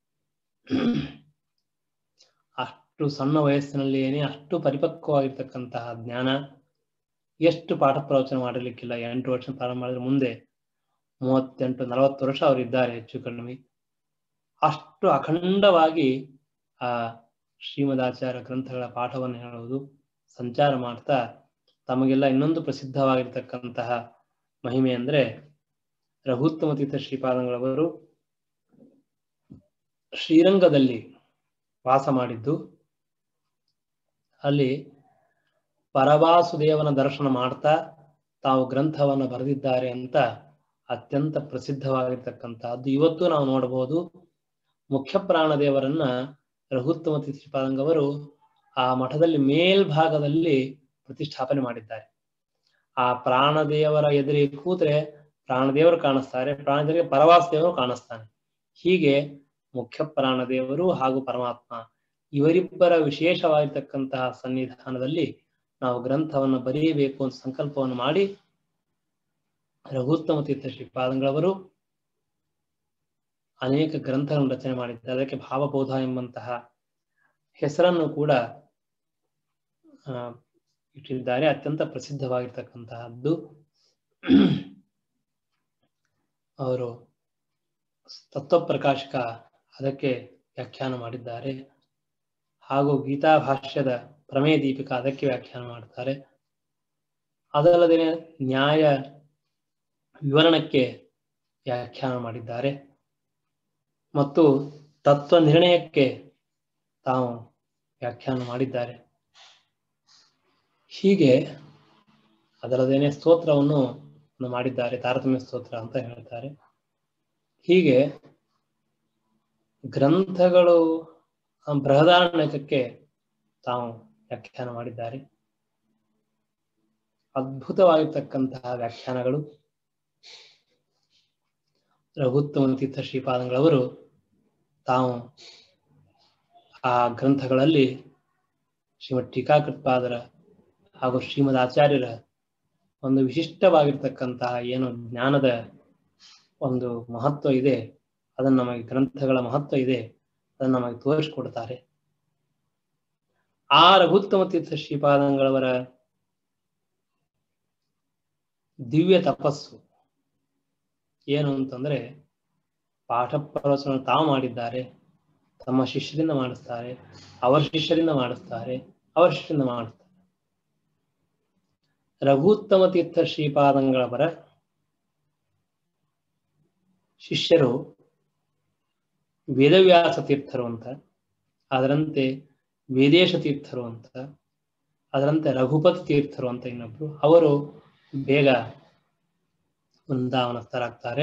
ಅಷ್ಟು ಸಣ್ಣ ವಯಸ್ಸಿನಲ್ಲಿಯೇನೆ ಅಷ್ಟು ಪರಿಪಕ್ವವಾಗಿರ್ತಕ್ಕಂತಹ ಜ್ಞಾನ ಎಷ್ಟು ಪಾಠ ಪ್ರವಚನ ಮಾಡಿರ್ಲಿಕ್ಕಿಲ್ಲ ಎಂಟು ವರ್ಷ ಪ್ರಾರಂಭ ಮಾಡಿದ್ರೆ ಮುಂದೆ ಮೂವತ್ತೆಂಟು ನಲವತ್ತು ವರ್ಷ ಅವರಿದ್ದಾರೆ ಹೆಚ್ಚು ಕಡಿಮೆ ಅಷ್ಟು ಅಖಂಡವಾಗಿ ಆ ಶ್ರೀಮದಾಚಾರ್ಯ ಗ್ರಂಥಗಳ ಪಾಠವನ್ನು ಹೇಳುವುದು ಸಂಚಾರ ಮಾಡ್ತಾ ತಮಗೆಲ್ಲ ಇನ್ನೊಂದು ಪ್ರಸಿದ್ಧವಾಗಿರ್ತಕ್ಕಂತಹ ಮಹಿಮೆ ಅಂದ್ರೆ ರಘುತ್ತಮ ತೀರ್ಥ ಶ್ರೀಪಾದಂಗಳವರು ಶ್ರೀರಂಗದಲ್ಲಿ ವಾಸ ಮಾಡಿದ್ದು ಅಲ್ಲಿ ಪರವಾಸುದೇವನ ದರ್ಶನ ಮಾಡ್ತಾ ತಾವು ಗ್ರಂಥವನ್ನು ಬರೆದಿದ್ದಾರೆ ಅಂತ ಅತ್ಯಂತ ಪ್ರಸಿದ್ಧವಾಗಿರ್ತಕ್ಕಂತಹದ್ದು ಇವತ್ತು ನಾವು ನೋಡಬಹುದು ಮುಖ್ಯ ಪ್ರಾಣದೇವರನ್ನ ರಘುತ್ತಮ ಶ್ರೀಪಾದಂಗವರು ಆ ಮಠದಲ್ಲಿ ಮೇಲ್ಭಾಗದಲ್ಲಿ ಪ್ರತಿಷ್ಠಾಪನೆ ಮಾಡಿದ್ದಾರೆ ಆ ಪ್ರಾಣದೇವರ ಎದುರಿಗೆ ಕೂತ್ರೆ ಪ್ರಾಣದೇವರು ಕಾಣಿಸ್ತಾರೆ ಪ್ರಾಣದೇವರಿಗೆ ಪರವಾಸ ದೇವರು ಕಾಣಿಸ್ತಾನೆ ಹೀಗೆ ಮುಖ್ಯ ಪ್ರಾಣದೇವರು ಹಾಗೂ ಪರಮಾತ್ಮ ಇವರಿಬ್ಬರ ವಿಶೇಷವಾಗಿರ್ತಕ್ಕಂತಹ ಸನ್ನಿಧಾನದಲ್ಲಿ ನಾವು ಗ್ರಂಥವನ್ನು ಬರೆಯಬೇಕು ಅಂತ ಸಂಕಲ್ಪವನ್ನು ಮಾಡಿ ರಘುತ್ತಮ ತೀರ್ಥ ಶ್ರೀಪಾದಂಗಳವರು ಅನೇಕ ಗ್ರಂಥಗಳನ್ನು ರಚನೆ ಮಾಡಿದ್ದಾರೆ ಅದಕ್ಕೆ ಭಾವಬೋಧ ಎಂಬಂತಹ ಹೆಸರನ್ನು ಕೂಡ ಇಟ್ಟಿದ್ದಾರೆ ಅತ್ಯಂತ ಪ್ರಸಿದ್ಧವಾಗಿರ್ತಕ್ಕಂತಹದ್ದು ಅವರು ತತ್ವಪ್ರಕಾಶಕ ಅದಕ್ಕೆ ವ್ಯಾಖ್ಯಾನ ಮಾಡಿದ್ದಾರೆ ಹಾಗೂ ಗೀತಾ ಭಾಷ್ಯದ ಪ್ರಮೇಯ ದೀಪಿಕ ಅದಕ್ಕೆ ವ್ಯಾಖ್ಯಾನ ಮಾಡ್ತಾರೆ ಅದಲ್ಲದೆ ನ್ಯಾಯ ವಿವರಣಕ್ಕೆ ವ್ಯಾಖ್ಯಾನ ಮಾಡಿದ್ದಾರೆ ಮತ್ತು ತತ್ವ ನಿರ್ಣಯಕ್ಕೆ ತಾವು ವ್ಯಾಖ್ಯಾನ ಮಾಡಿದ್ದಾರೆ ಹೀಗೆ ಅದರದೇನೆ ಸ್ತೋತ್ರವನ್ನು ಮಾಡಿದ್ದಾರೆ ತಾರತಮ್ಯ ಸ್ತೋತ್ರ ಅಂತ ಹೇಳ್ತಾರೆ ಹೀಗೆ ಗ್ರಂಥಗಳು ಬೃಹದಾರಣ್ಯಕಕ್ಕೆ ತಾವು ವ್ಯಾಖ್ಯಾನ ಮಾಡಿದ್ದಾರೆ ಅದ್ಭುತವಾಗಿರ್ತಕ್ಕಂತಹ ವ್ಯಾಖ್ಯಾನಗಳು ರಘುತ್ತಮ ತೀರ್ಥ ಶ್ರೀಪಾದಂಗಳವರು ತಾವು ಆ ಗ್ರಂಥಗಳಲ್ಲಿ ಶ್ರೀಮದ್ ಟೀಕಾಕೃತ್ಪಾದರ ಹಾಗೂ ಶ್ರೀಮದ್ ಆಚಾರ್ಯರ ಒಂದು ವಿಶಿಷ್ಟವಾಗಿರ್ತಕ್ಕಂತಹ ಏನು ಜ್ಞಾನದ ಒಂದು ಮಹತ್ವ ಇದೆ ಅದನ್ನು ನಮಗೆ ಗ್ರಂಥಗಳ ಮಹತ್ವ ಇದೆ ಅದನ್ನು ನಮಗೆ ತೋರಿಸಿಕೊಡ್ತಾರೆ ಆ ರಘುತ್ತಮ ತೀರ್ಥ ಶ್ರೀಪಾದಂಗಳವರ ದಿವ್ಯ ತಪಸ್ಸು ಏನು ಅಂತಂದ್ರೆ ಪಾಠ ಪ್ರವಚನ ತಾವು ಮಾಡಿದ್ದಾರೆ ತಮ್ಮ ಶಿಷ್ಯರಿಂದ ಮಾಡಿಸ್ತಾರೆ ಅವರ ಶಿಷ್ಯರಿಂದ ಮಾಡಿಸ್ತಾರೆ ಅವರ ಶಿಷ್ಯರಿಂದ ಮಾಡಿಸ್ತಾರೆ ರಘುತ್ತಮ ತೀರ್ಥ ಶ್ರೀಪಾದಂಗಳವರ ಶಿಷ್ಯರು ವೇದವ್ಯಾಸ ತೀರ್ಥರು ಅಂತ ಅದರಂತೆ ವೇದೇಶ ತೀರ್ಥರು ಅಂತ ಅದರಂತೆ ರಘುಪತಿ ತೀರ್ಥರು ಅಂತ ಇನ್ನೊಬ್ರು ಅವರು ಬೇಗ ವೃಂದಾವನಸ್ಥರಾಗ್ತಾರೆ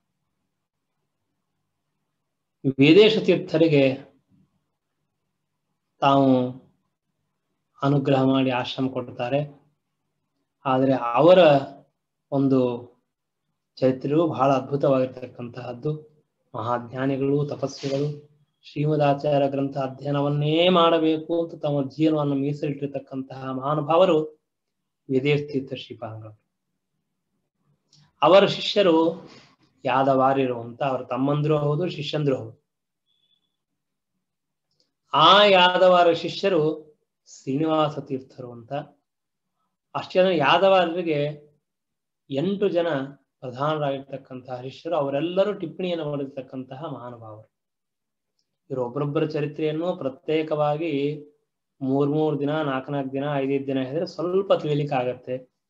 ವೇದೇಶ ತೀರ್ಥರಿಗೆ ತಾವು ಅನುಗ್ರಹ ಮಾಡಿ ಆಶ್ರಮ ಕೊಡ್ತಾರೆ ಆದರೆ ಅವರ ಒಂದು ಚರಿತ್ರೆಯು ಬಹಳ ಅದ್ಭುತವಾಗಿರ್ತಕ್ಕಂತಹದ್ದು ಮಹಾಜ್ಞಾನಿಗಳು ತಪಸ್ವಿಗಳು ಶ್ರೀಮದಾಚಾರ್ಯ ಗ್ರಂಥ ಅಧ್ಯಯನವನ್ನೇ ಮಾಡಬೇಕು ಅಂತ ತಮ್ಮ ಜೀವನವನ್ನು ಮೀಸಲಿಟ್ಟಿರ್ತಕ್ಕಂತಹ ಮಹಾನುಭಾವರು ವೇದೇಶ ತೀರ್ಥ ಶ್ರೀಪಾದಂಗಳು ಅವರ ಶಿಷ್ಯರು ಯಾದವಾರ್ಯರು ಅಂತ ಅವರ ತಮ್ಮಂದ್ರು ಹೌದು ಶಿಷ್ಯಂದ್ರು ಹೌದು ಆ ಯಾದವಾರ ಶಿಷ್ಯರು ಶ್ರೀನಿವಾಸ ತೀರ್ಥರು ಅಂತ ಅಷ್ಟೇ ಜನ ಯಾದವಾರರಿಗೆ ಎಂಟು ಜನ ಪ್ರಧಾನರಾಗಿರ್ತಕ್ಕಂತಹ ಶಿಷ್ಯರು ಅವರೆಲ್ಲರೂ ಟಿಪ್ಪಣಿಯನ್ನು ಮಾಡಿರ್ತಕ್ಕಂತಹ ಮಹಾನುಭಾವರು ಇವರು ಒಬ್ಬರೊಬ್ಬರ ಚರಿತ್ರೆಯನ್ನು ಪ್ರತ್ಯೇಕವಾಗಿ ಮೂರ್ ಮೂರ್ ದಿನ ನಾಲ್ಕು ನಾಲ್ಕು ದಿನ ಐದೈದು ದಿನ ಹೇಳಿದ್ರೆ ಸ್ವಲ್ಪ ತಿಳಿಲಿಕ್ಕೆ ಆಗತ್ತೆ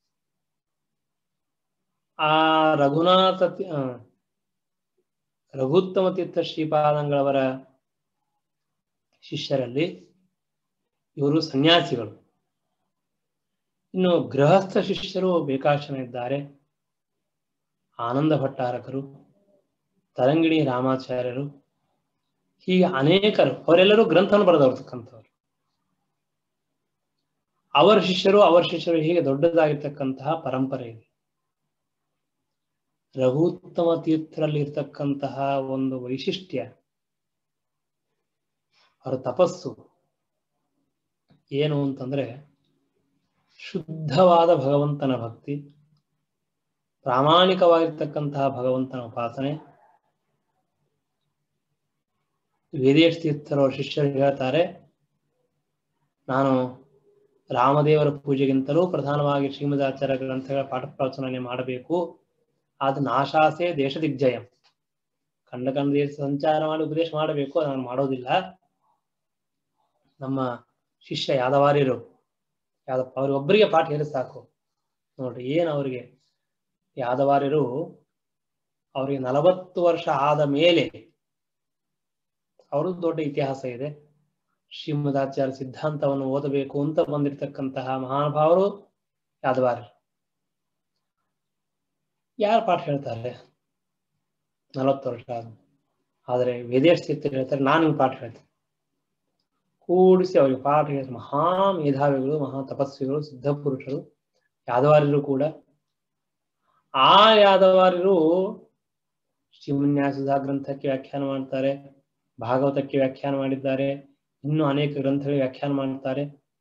ಆ ರಘುನಾಥ ತಿ- ಆ, ರಘುತ್ತಮ ತೀರ್ಥ ಶ್ರೀಪಾದಂಗಳವರ ಶಿಷ್ಯರಲ್ಲಿ ಇವರು ಸನ್ಯಾಸಿಗಳು ಇನ್ನು ಗೃಹಸ್ಥ ಶಿಷ್ಯರು ಬೇಕಾಶನ ಇದ್ದಾರೆ ಆನಂದ ಭಟ್ಟಾರಕರು ತರಂಗಿಣಿ ರಾಮಾಚಾರ್ಯರು ಹೀಗೆ ಅನೇಕರು ಅವರೆಲ್ಲರೂ ಗ್ರಂಥವನ್ನು ಬರೆದವರ್ತಕ್ಕಂಥವ್ರು ಅವರ ಶಿಷ್ಯರು ಅವರ ಶಿಷ್ಯರು ಹೀಗೆ ದೊಡ್ಡದಾಗಿರ್ತಕ್ಕಂತಹ ಪರಂಪರೆ ಇದೆ ರಘುತ್ತಮ ತೀರ್ಥರಲ್ಲಿ ಇರ್ತಕ್ಕಂತಹ ಒಂದು ವೈಶಿಷ್ಟ್ಯ ಅವರ ತಪಸ್ಸು ಏನು ಅಂತಂದ್ರೆ ಶುದ್ಧವಾದ ಭಗವಂತನ ಭಕ್ತಿ ಪ್ರಾಮಾಣಿಕವಾಗಿರ್ತಕ್ಕಂತಹ ಭಗವಂತನ ಉಪಾಸನೆ ವೇದೇಶ್ ತೀರ್ಥರವರ ಶಿಷ್ಯರು ಹೇಳ್ತಾರೆ ನಾನು ರಾಮದೇವರ ಪೂಜೆಗಿಂತಲೂ ಪ್ರಧಾನವಾಗಿ ಶ್ರೀಮದಾಚಾರ್ಯ ಗ್ರಂಥಗಳ ಪಾಠ ಪ್ರವಚನೆ ಮಾಡಬೇಕು ಅದು ನಾಶಾಸೆ ದೇಶ ದಿಗ್ಜಯಂ ಕಂಡ ಕಂಡ ದೇಶ ಸಂಚಾರ ಮಾಡಿ ಉಪದೇಶ ಮಾಡಬೇಕು ನಾನು ಮಾಡೋದಿಲ್ಲ ನಮ್ಮ ಶಿಷ್ಯ ಯಾದವಾರ್ಯರು ಯಾದಪ್ಪ ಅವ್ರಿಗೊಬ್ಬರಿಗೆ ಪಾಠ ಹೇಳಿ ಸಾಕು ನೋಡ್ರಿ ಏನ್ ಅವರಿಗೆ ಯಾದವಾರ್ಯರು ಅವರಿಗೆ ನಲವತ್ತು ವರ್ಷ ಆದ ಮೇಲೆ ಅವ್ರದ್ದು ದೊಡ್ಡ ಇತಿಹಾಸ ಇದೆ ಶ್ರೀಮದಾಚಾರ್ಯ ಸಿದ್ಧಾಂತವನ್ನು ಓದಬೇಕು ಅಂತ ಬಂದಿರತಕ್ಕಂತಹ ಮಹಾನುಭಾವರು ಯಾದವಾರ್ಯರು ಯಾರು ಪಾಠ ಹೇಳ್ತಾರೆ ನಲವತ್ತು ವರ್ಷ ಆದ ಆದರೆ ವೇದೇಶ್ ತೀರ್ಥರು ಹೇಳ್ತಾರೆ ನಾನು ನಿಮ್ಗೆ ಪಾಠ ಹೇಳ್ತೇನೆ ಕೂಡಿಸಿ ಅವರಿಗೆ ಪಾಠ ಹೇಳಿ ಮಹಾ ಮೇಧಾವಿಗಳು ಮಹಾ ತಪಸ್ವಿಗಳು ಸಿದ್ಧ ಪುರುಷರು ಯಾದವಾರ್ಯರು ಕೂಡ ಆ ಯಾದವಾರ್ಯರು ಶ್ರೀಮನ್ಯಾಸದ ಗ್ರಂಥಕ್ಕೆ ವ್ಯಾಖ್ಯಾನ ಮಾಡ್ತಾರೆ ಭಾಗವತಕ್ಕೆ ವ್ಯಾಖ್ಯಾನ ಮಾಡಿದ್ದಾರೆ ಇನ್ನು ಅನೇಕ ಗ್ರಂಥಗಳಿಗೆ ವ್ಯಾಖ್ಯಾನ ಮಾಡ್ತಾರೆ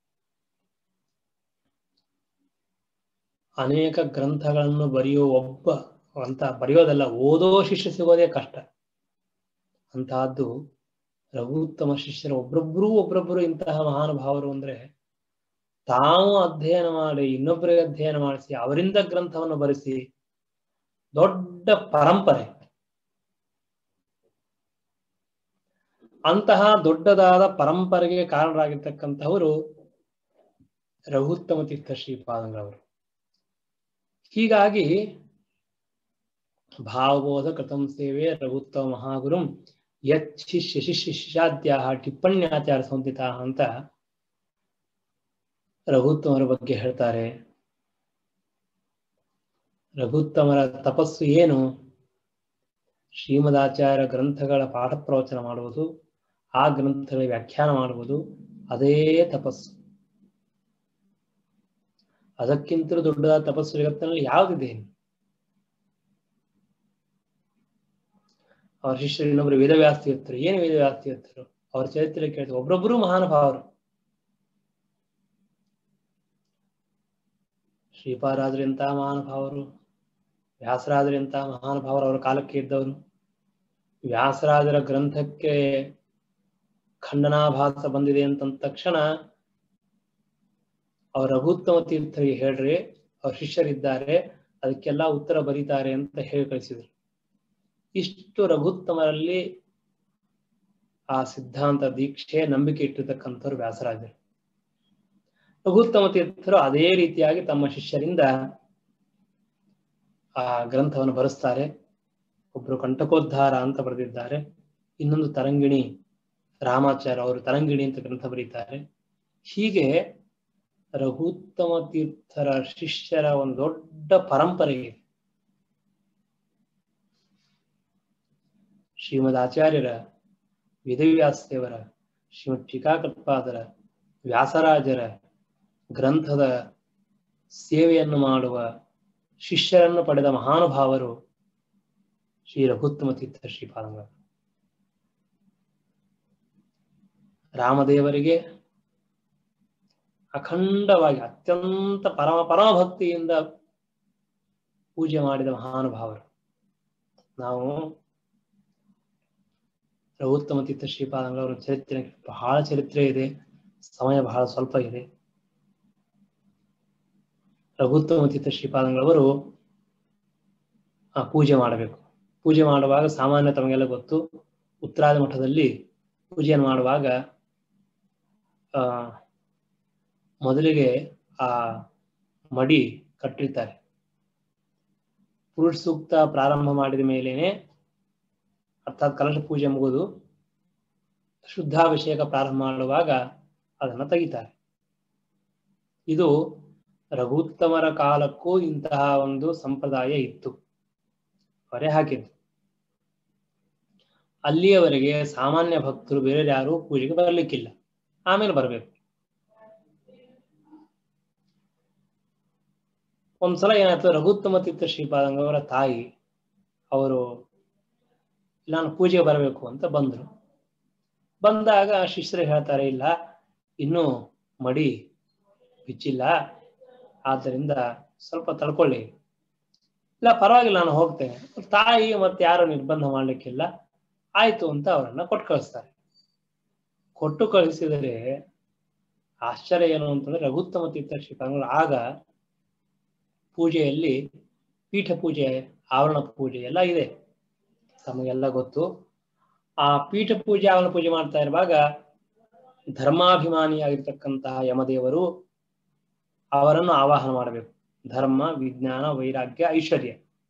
ಅನೇಕ ಗ್ರಂಥಗಳನ್ನು ಬರೆಯುವ ಒಬ್ಬ ಅಂತ ಬರೆಯೋದಲ್ಲ ಓದೋ ಶಿಷ್ಯ ಸಿಗೋದೇ ಕಷ್ಟ ಅಂತಹದ್ದು ರಘುತ್ತಮ ಶಿಷ್ಯರು ಒಬ್ರೊಬ್ರು ಒಬ್ರೊಬ್ರು ಇಂತಹ ಮಹಾನುಭಾವರು ಅಂದ್ರೆ ತಾವು ಅಧ್ಯಯನ ಮಾಡಿ ಇನ್ನೊಬ್ಬರಿಗೆ ಅಧ್ಯಯನ ಮಾಡಿಸಿ ಅವರಿಂದ ಗ್ರಂಥವನ್ನು ಬರೆಸಿ ದೊಡ್ಡ ಪರಂಪರೆ ಅಂತಹ ದೊಡ್ಡದಾದ ಪರಂಪರೆಗೆ ಕಾರಣರಾಗಿರ್ತಕ್ಕಂಥವರು ರಘುತ್ತಮ ತೀರ್ಥ ಶ್ರೀಪಾದಂಗಳವರು ಹೀಗಾಗಿ ಭಾವಬೋಧ ಕೃತಂ ಸೇವೆ ರಘುತ್ತಮ ಮಹಾಗುರುಂ ಯತ್ ಶಿಷ್ಯ ಶಿಷ್ಯ ಶಿಷ್ಯಾದ್ಯ ಟಿಪ್ಪಣ್ಯಾಚಾರ ಸಂಹಿತ ಅಂತ ರಘುತ್ತಮರ ಬಗ್ಗೆ ಹೇಳ್ತಾರೆ ರಘುತ್ತಮರ ತಪಸ್ಸು ಏನು ಶ್ರೀಮದಾಚಾರ್ಯ ಗ್ರಂಥಗಳ ಪಾಠ ಪ್ರವಚನ ಮಾಡುವುದು ಆ ಗ್ರಂಥಗಳ ವ್ಯಾಖ್ಯಾನ ಮಾಡುವುದು ಅದೇ ತಪಸ್ಸು ಅದಕ್ಕಿಂತಲೂ ದೊಡ್ಡದಾದ ತಪಸ್ಸು ಜಗತ್ತಿನಲ್ಲಿ ಯಾವುದಿದೆ ಅವರ ಶಿಷ್ಯರು ಇನ್ನೊಬ್ರು ವೇದವ್ಯಾಸ ತೀರ್ಥರು ಏನು ವೇದವ್ಯಾಸ ತೀರ್ಥರು ಅವ್ರ ಚರಿತ್ರೆ ಕೇಳ್ತಾರೆ ಒಬ್ರೊಬ್ರು ಮಹಾನುಭಾವರು ಶ್ರೀಪಾರಾದ್ರಿಂತಹ ಮಹಾನುಭಾವರು ವ್ಯಾಸರಾದ್ರಿಂತಹ ಮಹಾನುಭಾವರು ಅವರ ಕಾಲಕ್ಕೆ ಇದ್ದವರು ವ್ಯಾಸರಾಜರ ಗ್ರಂಥಕ್ಕೆ ಖಂಡನಾಭಾಸ ಬಂದಿದೆ ಅಂತ ತಕ್ಷಣ ಅವ್ರ ರಘುತ್ತಮ ತೀರ್ಥರಿಗೆ ಹೇಳ್ರಿ ಅವ್ರ ಶಿಷ್ಯರಿದ್ದಾರೆ ಅದಕ್ಕೆಲ್ಲ ಉತ್ತರ ಬರೀತಾರೆ ಅಂತ ಹೇಳಿ ಕಳಿಸಿದ್ರು ಇಷ್ಟು ರಘುತ್ತಮರಲ್ಲಿ ಆ ಸಿದ್ಧಾಂತ ದೀಕ್ಷೆ ನಂಬಿಕೆ ಇಟ್ಟಿರ್ತಕ್ಕಂಥವ್ರು ವ್ಯಾಸರಾಜರು ರಘುತ್ತಮ ತೀರ್ಥರು ಅದೇ ರೀತಿಯಾಗಿ ತಮ್ಮ ಶಿಷ್ಯರಿಂದ ಆ ಗ್ರಂಥವನ್ನು ಬರೆಸ್ತಾರೆ ಒಬ್ರು ಕಂಟಕೋದ್ಧಾರ ಅಂತ ಬರೆದಿದ್ದಾರೆ ಇನ್ನೊಂದು ತರಂಗಿಣಿ ರಾಮಾಚಾರ್ಯ ಅವರು ತರಂಗಿಣಿ ಅಂತ ಗ್ರಂಥ ಬರೀತಾರೆ ಹೀಗೆ ರಘುತ್ತಮ ತೀರ್ಥರ ಶಿಷ್ಯರ ಒಂದು ದೊಡ್ಡ ಪರಂಪರೆ ಇದೆ ಶ್ರೀಮದ್ ಆಚಾರ್ಯರ ವೇದವ್ಯಾಸ ದೇವರ ಶ್ರೀಮದ್ ಟೀಕಾಕೃತ್ಪಾದರ ವ್ಯಾಸರಾಜರ ಗ್ರಂಥದ ಸೇವೆಯನ್ನು ಮಾಡುವ ಶಿಷ್ಯರನ್ನು ಪಡೆದ ಮಹಾನುಭಾವರು ಶ್ರೀ ರಘುತ್ತಮ ತೀರ್ಥ ಶ್ರೀಪಾದಂಗಳು ರಾಮದೇವರಿಗೆ ಅಖಂಡವಾಗಿ ಅತ್ಯಂತ ಪರಮ ಪರಮ ಭಕ್ತಿಯಿಂದ ಪೂಜೆ ಮಾಡಿದ ಮಹಾನುಭಾವರು ನಾವು ರಘುತ್ತಮ ತೀರ್ಥ ಶ್ರೀಪಾದಂಗಳವರ ಚರಿತ್ರೆ ಬಹಳ ಚರಿತ್ರೆ ಇದೆ ಸಮಯ ಬಹಳ ಸ್ವಲ್ಪ ಇದೆ ರಘುತ್ತಮ ತೀರ್ಥ ಶ್ರೀಪಾದಂಗಳವರು ಆ ಪೂಜೆ ಮಾಡಬೇಕು ಪೂಜೆ ಮಾಡುವಾಗ ಸಾಮಾನ್ಯ ತಮಗೆಲ್ಲ ಗೊತ್ತು ಉತ್ತರಾದಿ ಮಠದಲ್ಲಿ ಪೂಜೆಯನ್ನು ಮಾಡುವಾಗ ಆ ಮೊದಲಿಗೆ ಆ ಮಡಿ ಕಟ್ಟಿರ್ತಾರೆ ಪುರುಷ ಸೂಕ್ತ ಪ್ರಾರಂಭ ಮಾಡಿದ ಮೇಲೇನೆ ಅರ್ಥಾತ್ ಕಲಶ ಪೂಜೆ ಮುಗಿದು ಶುದ್ಧಾಭಿಷೇಕ ಪ್ರಾರಂಭ ಮಾಡುವಾಗ ಅದನ್ನ ತೆಗಿತಾರೆ ಇದು ರಘುತ್ತಮರ ಕಾಲಕ್ಕೂ ಇಂತಹ ಒಂದು ಸಂಪ್ರದಾಯ ಇತ್ತು ಅವರೇ ಹಾಕಿದ್ದು ಅಲ್ಲಿಯವರೆಗೆ ಸಾಮಾನ್ಯ ಭಕ್ತರು ಬೇರೆ ಯಾರು ಪೂಜೆಗೆ ಬರಲಿಕ್ಕಿಲ್ಲ ಆಮೇಲೆ ಬರಬೇಕು ಒಂದ್ಸಲ ಏನಾಯ್ತು ರಘುತ್ತಮ ತೀರ್ಥ ಶ್ರೀಪಾದಂಗವರ ತಾಯಿ ಅವರು ನಾನು ಪೂಜೆಗೆ ಬರಬೇಕು ಅಂತ ಬಂದ್ರು ಬಂದಾಗ ಶಿಷ್ಯರು ಹೇಳ್ತಾರೆ ಇಲ್ಲ ಇನ್ನೂ ಮಡಿ ಬಿಚ್ಚಿಲ್ಲ ಆದ್ದರಿಂದ ಸ್ವಲ್ಪ ತಡ್ಕೊಳ್ಳಿ ಇಲ್ಲ ಪರವಾಗಿಲ್ಲ ನಾನು ಹೋಗ್ತೇನೆ ತಾಯಿ ಮತ್ತೆ ಯಾರು ನಿರ್ಬಂಧ ಮಾಡ್ಲಿಕ್ಕಿಲ್ಲ ಆಯ್ತು ಅಂತ ಅವರನ್ನ ಕೊಟ್ಟು ಕಳಿಸ್ತಾರೆ ಕೊಟ್ಟು ಕಳಿಸಿದರೆ ಆಶ್ಚರ್ಯ ಏನು ಅಂತಂದ್ರೆ ರಘುತ್ತಮ ತೀರ್ಥ ಶ್ರೀಪಾದಂಗಳು ಆಗ ಪೂಜೆಯಲ್ಲಿ ಪೀಠ ಪೂಜೆ ಆವರಣ ಪೂಜೆ ಎಲ್ಲ ಇದೆ ತಮಗೆಲ್ಲ ಗೊತ್ತು ಆ ಪೀಠ ಪೂಜೆ ಆವರಣ ಪೂಜೆ ಮಾಡ್ತಾ ಇರುವಾಗ ಧರ್ಮಾಭಿಮಾನಿಯಾಗಿರ್ತಕ್ಕಂತಹ ಯಮದೇವರು ಅವರನ್ನು ಆವಾಹನ ಮಾಡಬೇಕು ಧರ್ಮ ವಿಜ್ಞಾನ ವೈರಾಗ್ಯ ಐಶ್ವರ್ಯ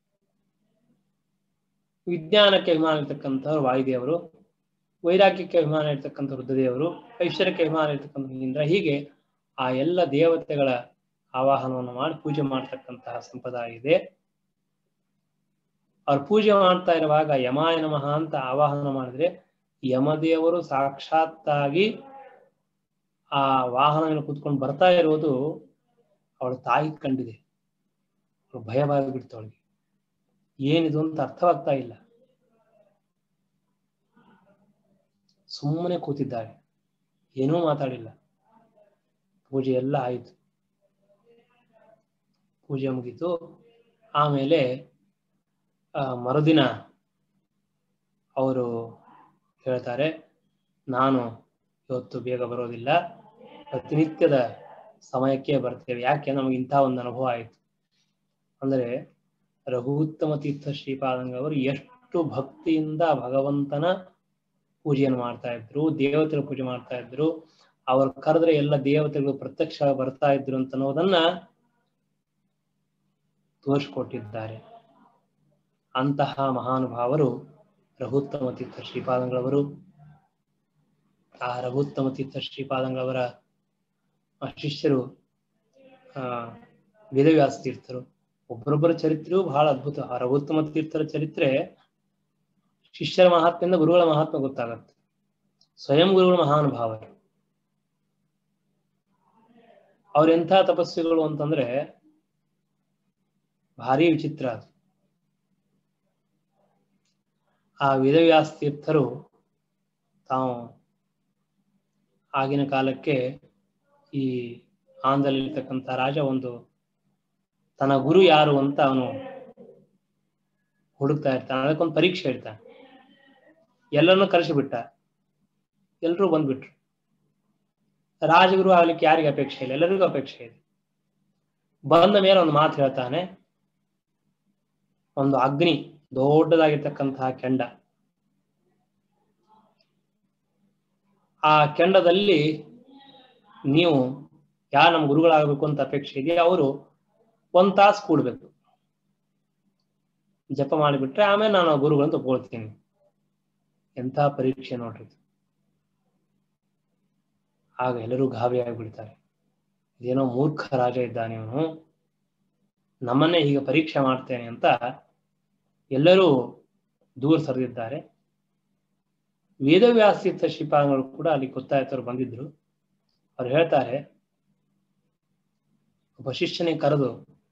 ವಿಜ್ಞಾನಕ್ಕೆ ಅಭಿಮಾನ ಇರ್ತಕ್ಕಂಥವ್ರು ವಾಯುದೇವರು ವೈರಾಗ್ಯಕ್ಕೆ ಅಭಿಮಾನ ಇರ್ತಕ್ಕಂಥ ರುದ್ರದೇವರು ಐಶ್ವರ್ಯಕ್ಕೆ ಅಭಿಮಾನ ಇರ್ತಕ್ಕಂಥ ಇಂದ್ರ ಹೀಗೆ ಆ ಎಲ್ಲ ದೇವತೆಗಳ ಆವಾಹನವನ್ನು ಮಾಡಿ ಪೂಜೆ ಮಾಡ್ತಕ್ಕಂತಹ ಸಂಪ್ರದಾಯ ಇದೆ ಅವ್ರು ಪೂಜೆ ಮಾಡ್ತಾ ಇರುವಾಗ ಯಮಾಯ ನಮಃ ಅಂತ ಆವಾಹನ ಮಾಡಿದ್ರೆ ಯಮದೇವರು ಸಾಕ್ಷಾತ್ತಾಗಿ ಆ ವಾಹನವನ್ನು ಕೂತ್ಕೊಂಡು ಬರ್ತಾ ಇರೋದು ಅವಳ ತಾಯಿ ಕಂಡಿದೆ ಅವಳು ಭಯವಾಗಿ ಬಿಡ್ತು ಅವಳಿಗೆ ಏನಿದು ಅಂತ ಅರ್ಥವಾಗ್ತಾ ಇಲ್ಲ ಸುಮ್ಮನೆ ಕೂತಿದ್ದಾರೆ ಏನೂ ಮಾತಾಡಿಲ್ಲ ಪೂಜೆ ಎಲ್ಲ ಆಯಿತು ಪೂಜೆ ಮುಗೀತು ಆಮೇಲೆ ಮರುದಿನ ಅವರು ಹೇಳ್ತಾರೆ ನಾನು ಇವತ್ತು ಬೇಗ ಬರೋದಿಲ್ಲ ಪ್ರತಿನಿತ್ಯದ ಸಮಯಕ್ಕೆ ಬರ್ತೇವೆ ಯಾಕೆ ನಮಗೆ ಇಂಥ ಒಂದು ಅನುಭವ ಆಯಿತು ಅಂದರೆ ರಘುತ್ತಮ ತೀರ್ಥ ಶ್ರೀಪಾದಂಗವರು ಎಷ್ಟು ಭಕ್ತಿಯಿಂದ ಭಗವಂತನ ಪೂಜೆಯನ್ನು ಮಾಡ್ತಾ ಇದ್ರು ದೇವತೆಗಳ ಪೂಜೆ ಮಾಡ್ತಾ ಇದ್ರು ಅವ್ರು ಕರೆದ್ರೆ ಎಲ್ಲ ದೇವತೆಗಳು ಪ್ರತ್ಯಕ್ಷ ಬರ್ತಾ ಇದ್ರು ಅಂತ ಅನ್ನೋದನ್ನ ತೋರಿಸ್ಕೊಟ್ಟಿದ್ದಾರೆ ಅಂತಹ ಮಹಾನುಭಾವರು ರಘುತ್ತಮ ತೀರ್ಥ ಶ್ರೀಪಾದಂಗಳವರು ಆ ರಘುತ್ತಮ ತೀರ್ಥ ಶ್ರೀಪಾದಂಗಳವರ ಶಿಷ್ಯರು ಆ ವೇದವ್ಯಾಸ ತೀರ್ಥರು ಒಬ್ಬರೊಬ್ಬರ ಚರಿತ್ರೆಯೂ ಬಹಳ ಅದ್ಭುತ ಆ ರಘುತ್ತಮ ತೀರ್ಥರ ಚರಿತ್ರೆ ಶಿಷ್ಯರ ಮಹಾತ್ಮೆಯಿಂದ ಗುರುಗಳ ಮಹಾತ್ಮ ಗೊತ್ತಾಗತ್ತೆ ಸ್ವಯಂ ಗುರುಗಳ ಮಹಾನುಭಾವರು ಅವ್ರೆಂಥ ತಪಸ್ವಿಗಳು ಅಂತಂದ್ರೆ ಭಾರಿ ವಿಚಿತ್ರ ಅದು ಆ ವೇದವ್ಯಾಸ ತೀರ್ಥರು ತಾವು ಆಗಿನ ಕಾಲಕ್ಕೆ ಈ ಆಂಧ್ರದಲ್ಲಿರ್ತಕ್ಕಂಥ ರಾಜ ಒಂದು ತನ್ನ ಗುರು ಯಾರು ಅಂತ ಅವನು ಹುಡುಕ್ತಾ ಇರ್ತಾನೆ ಅದಕ್ಕೊಂದು ಪರೀಕ್ಷೆ ಇಡ್ತಾನೆ ಎಲ್ಲರನ್ನೂ ಕರೆಸಿಬಿಟ್ಟ ಎಲ್ಲರೂ ಬಂದ್ಬಿಟ್ರು ರಾಜಗುರು ಆಗ್ಲಿಕ್ಕೆ ಯಾರಿಗೆ ಅಪೇಕ್ಷೆ ಇಲ್ಲ ಎಲ್ಲರಿಗೂ ಅಪೇಕ್ಷೆ ಇದೆ ಬಂದ ಮೇಲೆ ಒಂದು ಮಾತು ಹೇಳ್ತಾನೆ ಒಂದು ಅಗ್ನಿ ದೊಡ್ಡದಾಗಿರ್ತಕ್ಕಂತಹ ಕೆಂಡ ಆ ಕೆಂಡದಲ್ಲಿ ನೀವು ಯಾರು ನಮ್ಮ ಗುರುಗಳಾಗಬೇಕು ಅಂತ ಅಪೇಕ್ಷೆ ಇದೆಯಾ ಅವರು ಒಂದ್ ತಾಸು ಕೂಡ್ಬೇಕು ಜಪ ಮಾಡಿಬಿಟ್ರೆ ಆಮೇಲೆ ನಾನು ಆ ಗುರುಗಳಂತ ಒಪ್ಕೊಳ್ತೀನಿ ಎಂಥ ಪರೀಕ್ಷೆ ನೋಡ್ರಿ ಆಗ ಎಲ್ಲರೂ ಗಾಬರಿ ಆಗಿಬಿಡ್ತಾರೆ ಇದೇನೋ ಮೂರ್ಖ ರಾಜ ಇದ್ದಾನೆ ಇವನು ನಮ್ಮನ್ನೇ ಈಗ ಪರೀಕ್ಷೆ ಮಾಡ್ತೇನೆ ಅಂತ ಎಲ್ಲರೂ ದೂರ ಸರಿದಿದ್ದಾರೆ ವೇದವ್ಯಾಸೀರ್ಥ ಶ್ರೀಪಾದಗಳು ಕೂಡ ಅಲ್ಲಿ ಗೊತ್ತಾಯ್ತವ್ರು ಬಂದಿದ್ರು ಅವ್ರು ಹೇಳ್ತಾರೆ ಒಬ್ಬ ಶಿಷ್ಯನಿಗೆ ಕರೆದು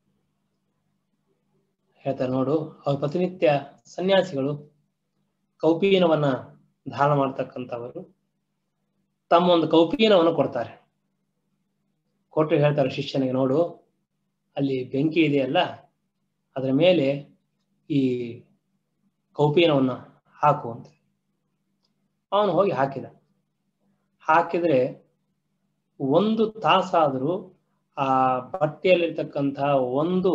ಹೇಳ್ತಾರೆ ನೋಡು ಅವ್ರ ಪ್ರತಿನಿತ್ಯ ಸನ್ಯಾಸಿಗಳು ಕೌಪೀನವನ್ನ ಧಾರಣ ಮಾಡ್ತಕ್ಕಂಥವರು ತಮ್ಮ ಒಂದು ಕೌಪೀನವನ್ನು ಕೊಡ್ತಾರೆ ಕೊಟ್ಟು ಹೇಳ್ತಾರೆ ಶಿಷ್ಯನಿಗೆ ನೋಡು ಅಲ್ಲಿ ಬೆಂಕಿ ಇದೆಯಲ್ಲ ಅದರ ಮೇಲೆ ಈ ಕೌಪೀನವನ್ನ ಹಾಕು ಅಂತ ಅವನು ಹೋಗಿ ಹಾಕಿದ ಹಾಕಿದ್ರೆ ಒಂದು ತಾಸಾದರೂ ಆ ಬಟ್ಟೆಯಲ್ಲಿರ್ತಕ್ಕಂತಹ ಒಂದು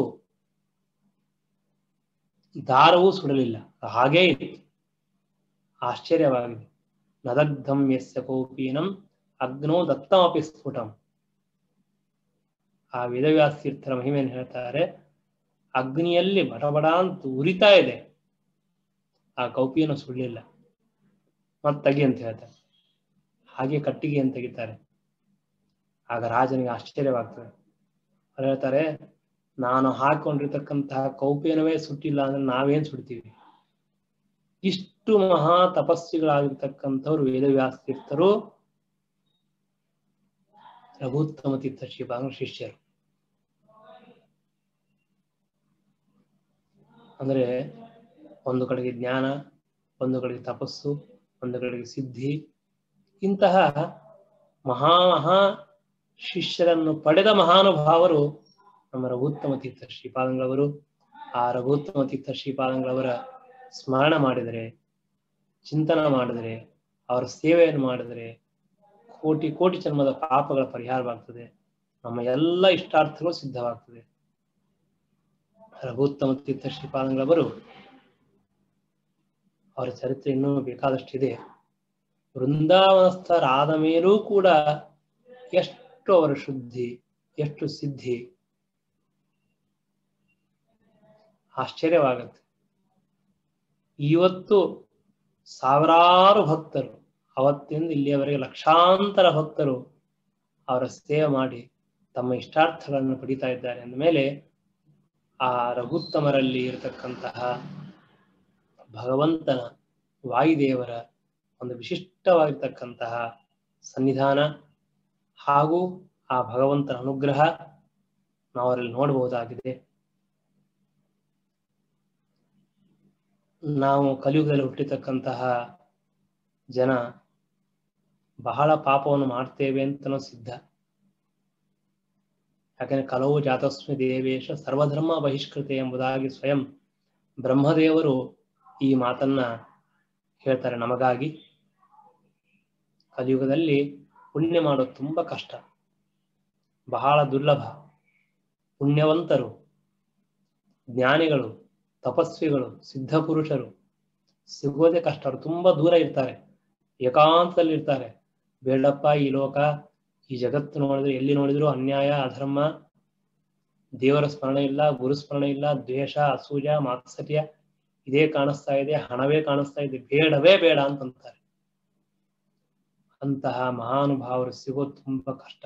ದಾರವೂ ಸುಡಲಿಲ್ಲ ಹಾಗೇ ಇತ್ತು ಆಶ್ಚರ್ಯವಾಗಿದೆ ನದಗ್ಧಂ ಯಸ್ಯ ಕೌಪೀನಂ ಅಗ್ನೋ ದತ್ತಮಪಿ ಸ್ಫುಟಂ ಆ ವೇದವ್ಯಾಸತೀರ್ಥರ ಮಹಿಮೆಯನ್ನು ಹೇಳ್ತಾರೆ ಅಗ್ನಿಯಲ್ಲಿ ಬಡಬಡ ಅಂತ ಉರಿತಾ ಇದೆ ಆ ಕೌಪಿಯನ್ನು ಸುಡಲಿಲ್ಲ ಮತ್ ತೆಗಿ ಅಂತ ಹೇಳ್ತಾರೆ ಹಾಗೆ ಕಟ್ಟಿಗೆ ಅಂತ ತೆಗಿತಾರೆ ಆಗ ರಾಜನಿಗೆ ಆಶ್ಚರ್ಯವಾಗ್ತದೆ ಅವ್ರು ಹೇಳ್ತಾರೆ ನಾನು ಹಾಕೊಂಡಿರ್ತಕ್ಕಂತಹ ಕೌಪೇನವೇ ಸುಟ್ಟಿಲ್ಲ ಅಂದ್ರೆ ನಾವೇನ್ ಸುಡ್ತೀವಿ ಇಷ್ಟು ಮಹಾ ತಪಸ್ವಿಗಳಾಗಿರ್ತಕ್ಕಂಥವ್ರು ವೇದವ್ಯಾಸ ತೀರ್ಥರು ರಘುತ್ತಮ ತೀರ್ಥ ಶ್ರೀಪಾಂಗ ಶಿಷ್ಯರು ಅಂದ್ರೆ ಒಂದು ಕಡೆಗೆ ಜ್ಞಾನ ಒಂದು ಕಡೆಗೆ ತಪಸ್ಸು ಒಂದು ಕಡೆಗೆ ಸಿದ್ಧಿ ಇಂತಹ ಮಹಾ ಮಹಾ ಶಿಷ್ಯರನ್ನು ಪಡೆದ ಮಹಾನುಭಾವರು ನಮ್ಮ ರಘುತ್ತಮ ತೀರ್ಥ ಶ್ರೀಪಾದಂಗಳವರು ಆ ರಘುತ್ತಮ ತೀರ್ಥ ಶ್ರೀಪಾದಂಗಳವರ ಸ್ಮರಣ ಮಾಡಿದರೆ ಚಿಂತನ ಮಾಡಿದರೆ ಅವರ ಸೇವೆಯನ್ನು ಮಾಡಿದರೆ ಕೋಟಿ ಕೋಟಿ ಜನ್ಮದ ಪಾಪಗಳ ಪರಿಹಾರವಾಗ್ತದೆ ನಮ್ಮ ಎಲ್ಲ ಇಷ್ಟಾರ್ಥಗಳು ಸಿದ್ಧವಾಗ್ತದೆ ರಘುತ್ತಮ ತೀರ್ಥ ಶ್ರೀಪಾದಂಗಳವರು ಅವರ ಚರಿತ್ರೆ ಇನ್ನೂ ಬೇಕಾದಷ್ಟಿದೆ ವೃಂದಾವನಸ್ಥರಾದ ಮೇಲೂ ಕೂಡ ಎಷ್ಟು ಅವರ ಶುದ್ಧಿ ಎಷ್ಟು ಸಿದ್ಧಿ ಆಶ್ಚರ್ಯವಾಗತ್ತೆ ಇವತ್ತು ಸಾವಿರಾರು ಭಕ್ತರು ಅವತ್ತಿಂದ ಇಲ್ಲಿಯವರೆಗೆ ಲಕ್ಷಾಂತರ ಭಕ್ತರು ಅವರ ಸೇವೆ ಮಾಡಿ ತಮ್ಮ ಇಷ್ಟಾರ್ಥಗಳನ್ನು ಪಡಿತಾ ಇದ್ದಾರೆ ಅಂದ ಮೇಲೆ ಆ ರಘುತ್ತಮರಲ್ಲಿ ಇರತಕ್ಕಂತಹ ಭಗವಂತನ ವಾಯುದೇವರ ಒಂದು ವಿಶಿಷ್ಟವಾಗಿರ್ತಕ್ಕಂತಹ ಸನ್ನಿಧಾನ ಹಾಗೂ ಆ ಭಗವಂತನ ಅನುಗ್ರಹ ನಾವು ಅವರಲ್ಲಿ ನೋಡಬಹುದಾಗಿದೆ ನಾವು ಕಲಿಯುಗದಲ್ಲಿ ಹುಟ್ಟಿರ್ತಕ್ಕಂತಹ ಜನ ಬಹಳ ಪಾಪವನ್ನು ಮಾಡ್ತೇವೆ ಅಂತನೋ ಸಿದ್ಧ ಯಾಕಂದ್ರೆ ಕಲವು ಜಾತಸ್ಮಿ ದೇವೇಶ ಸರ್ವಧರ್ಮ ಬಹಿಷ್ಕೃತೆ ಎಂಬುದಾಗಿ ಸ್ವಯಂ ಬ್ರಹ್ಮದೇವರು ಈ ಮಾತನ್ನ ಹೇಳ್ತಾರೆ ನಮಗಾಗಿ ಕಲಿಯುಗದಲ್ಲಿ ಪುಣ್ಯ ಮಾಡೋದು ತುಂಬಾ ಕಷ್ಟ ಬಹಳ ದುರ್ಲಭ ಪುಣ್ಯವಂತರು ಜ್ಞಾನಿಗಳು ತಪಸ್ವಿಗಳು ಸಿದ್ಧ ಪುರುಷರು ಸಿಗೋದೇ ಕಷ್ಟ ಅವರು ತುಂಬಾ ದೂರ ಇರ್ತಾರೆ ಏಕಾಂತದಲ್ಲಿ ಇರ್ತಾರೆ ಬೇಡಪ್ಪ ಈ ಲೋಕ ಈ ಜಗತ್ತು ನೋಡಿದ್ರೆ ಎಲ್ಲಿ ನೋಡಿದ್ರು ಅನ್ಯಾಯ ಅಧರ್ಮ ದೇವರ ಸ್ಮರಣೆ ಇಲ್ಲ ಗುರು ಸ್ಮರಣೆ ಇಲ್ಲ ದ್ವೇಷ ಅಸೂಜ ಮಾತ್ಸರ್ಯ ಇದೇ ಕಾಣಿಸ್ತಾ ಇದೆ ಹಣವೇ ಕಾಣಿಸ್ತಾ ಇದೆ ಬೇಡವೇ ಬೇಡ ಅಂತಂತಾರೆ ಅಂತಹ ಮಹಾನುಭಾವರು ಸಿಗೋದು ತುಂಬಾ ಕಷ್ಟ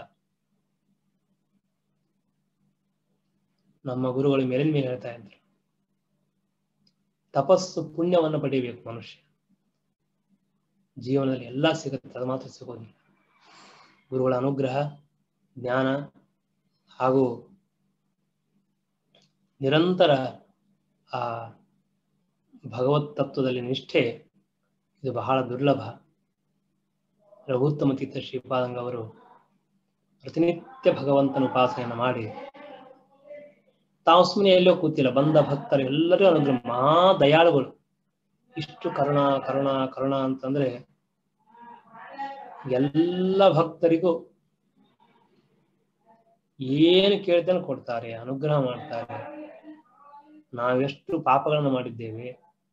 ನಮ್ಮ ಗುರುಗಳು ಮೇಲಿನ ಮೇಲೆ ಹೇಳ್ತಾ ಇದ್ರು ತಪಸ್ಸು ಪುಣ್ಯವನ್ನು ಪಡಿಬೇಕು ಮನುಷ್ಯ ಜೀವನದಲ್ಲಿ ಎಲ್ಲ ಸಿಗುತ್ತೆ ಅದು ಮಾತ್ರ ಸಿಗೋದಿಲ್ಲ ಗುರುಗಳ ಅನುಗ್ರಹ ಜ್ಞಾನ ಹಾಗೂ ನಿರಂತರ ಆ ಭಗವತ್ ತತ್ವದಲ್ಲಿ ನಿಷ್ಠೆ ಇದು ಬಹಳ ದುರ್ಲಭ ರಘುತ್ತಮ ತೀರ್ಥ ಶ್ರೀಪಾದಂಗ ಅವರು ಪ್ರತಿನಿತ್ಯ ಭಗವಂತನ ಉಪಾಸನೆಯನ್ನು ಮಾಡಿ ತಾವು ಸುಮ್ಮನೆ ಎಲ್ಲೋ ಕೂತಿಲ್ಲ ಬಂದ ಭಕ್ತರು ಎಲ್ಲರೂ ಅನುಗ್ರಹ ಮಹಾ ದಯಾಳುಗಳು ಇಷ್ಟು ಕರುಣ ಕರುಣ ಕರುಣ ಅಂತಂದ್ರೆ ಎಲ್ಲ ಭಕ್ತರಿಗೂ ಏನು ಕೇಳ್ತೇನೆ ಕೊಡ್ತಾರೆ ಅನುಗ್ರಹ ಮಾಡ್ತಾರೆ ನಾವೆಷ್ಟು ಪಾಪಗಳನ್ನು ಮಾಡಿದ್ದೇವೆ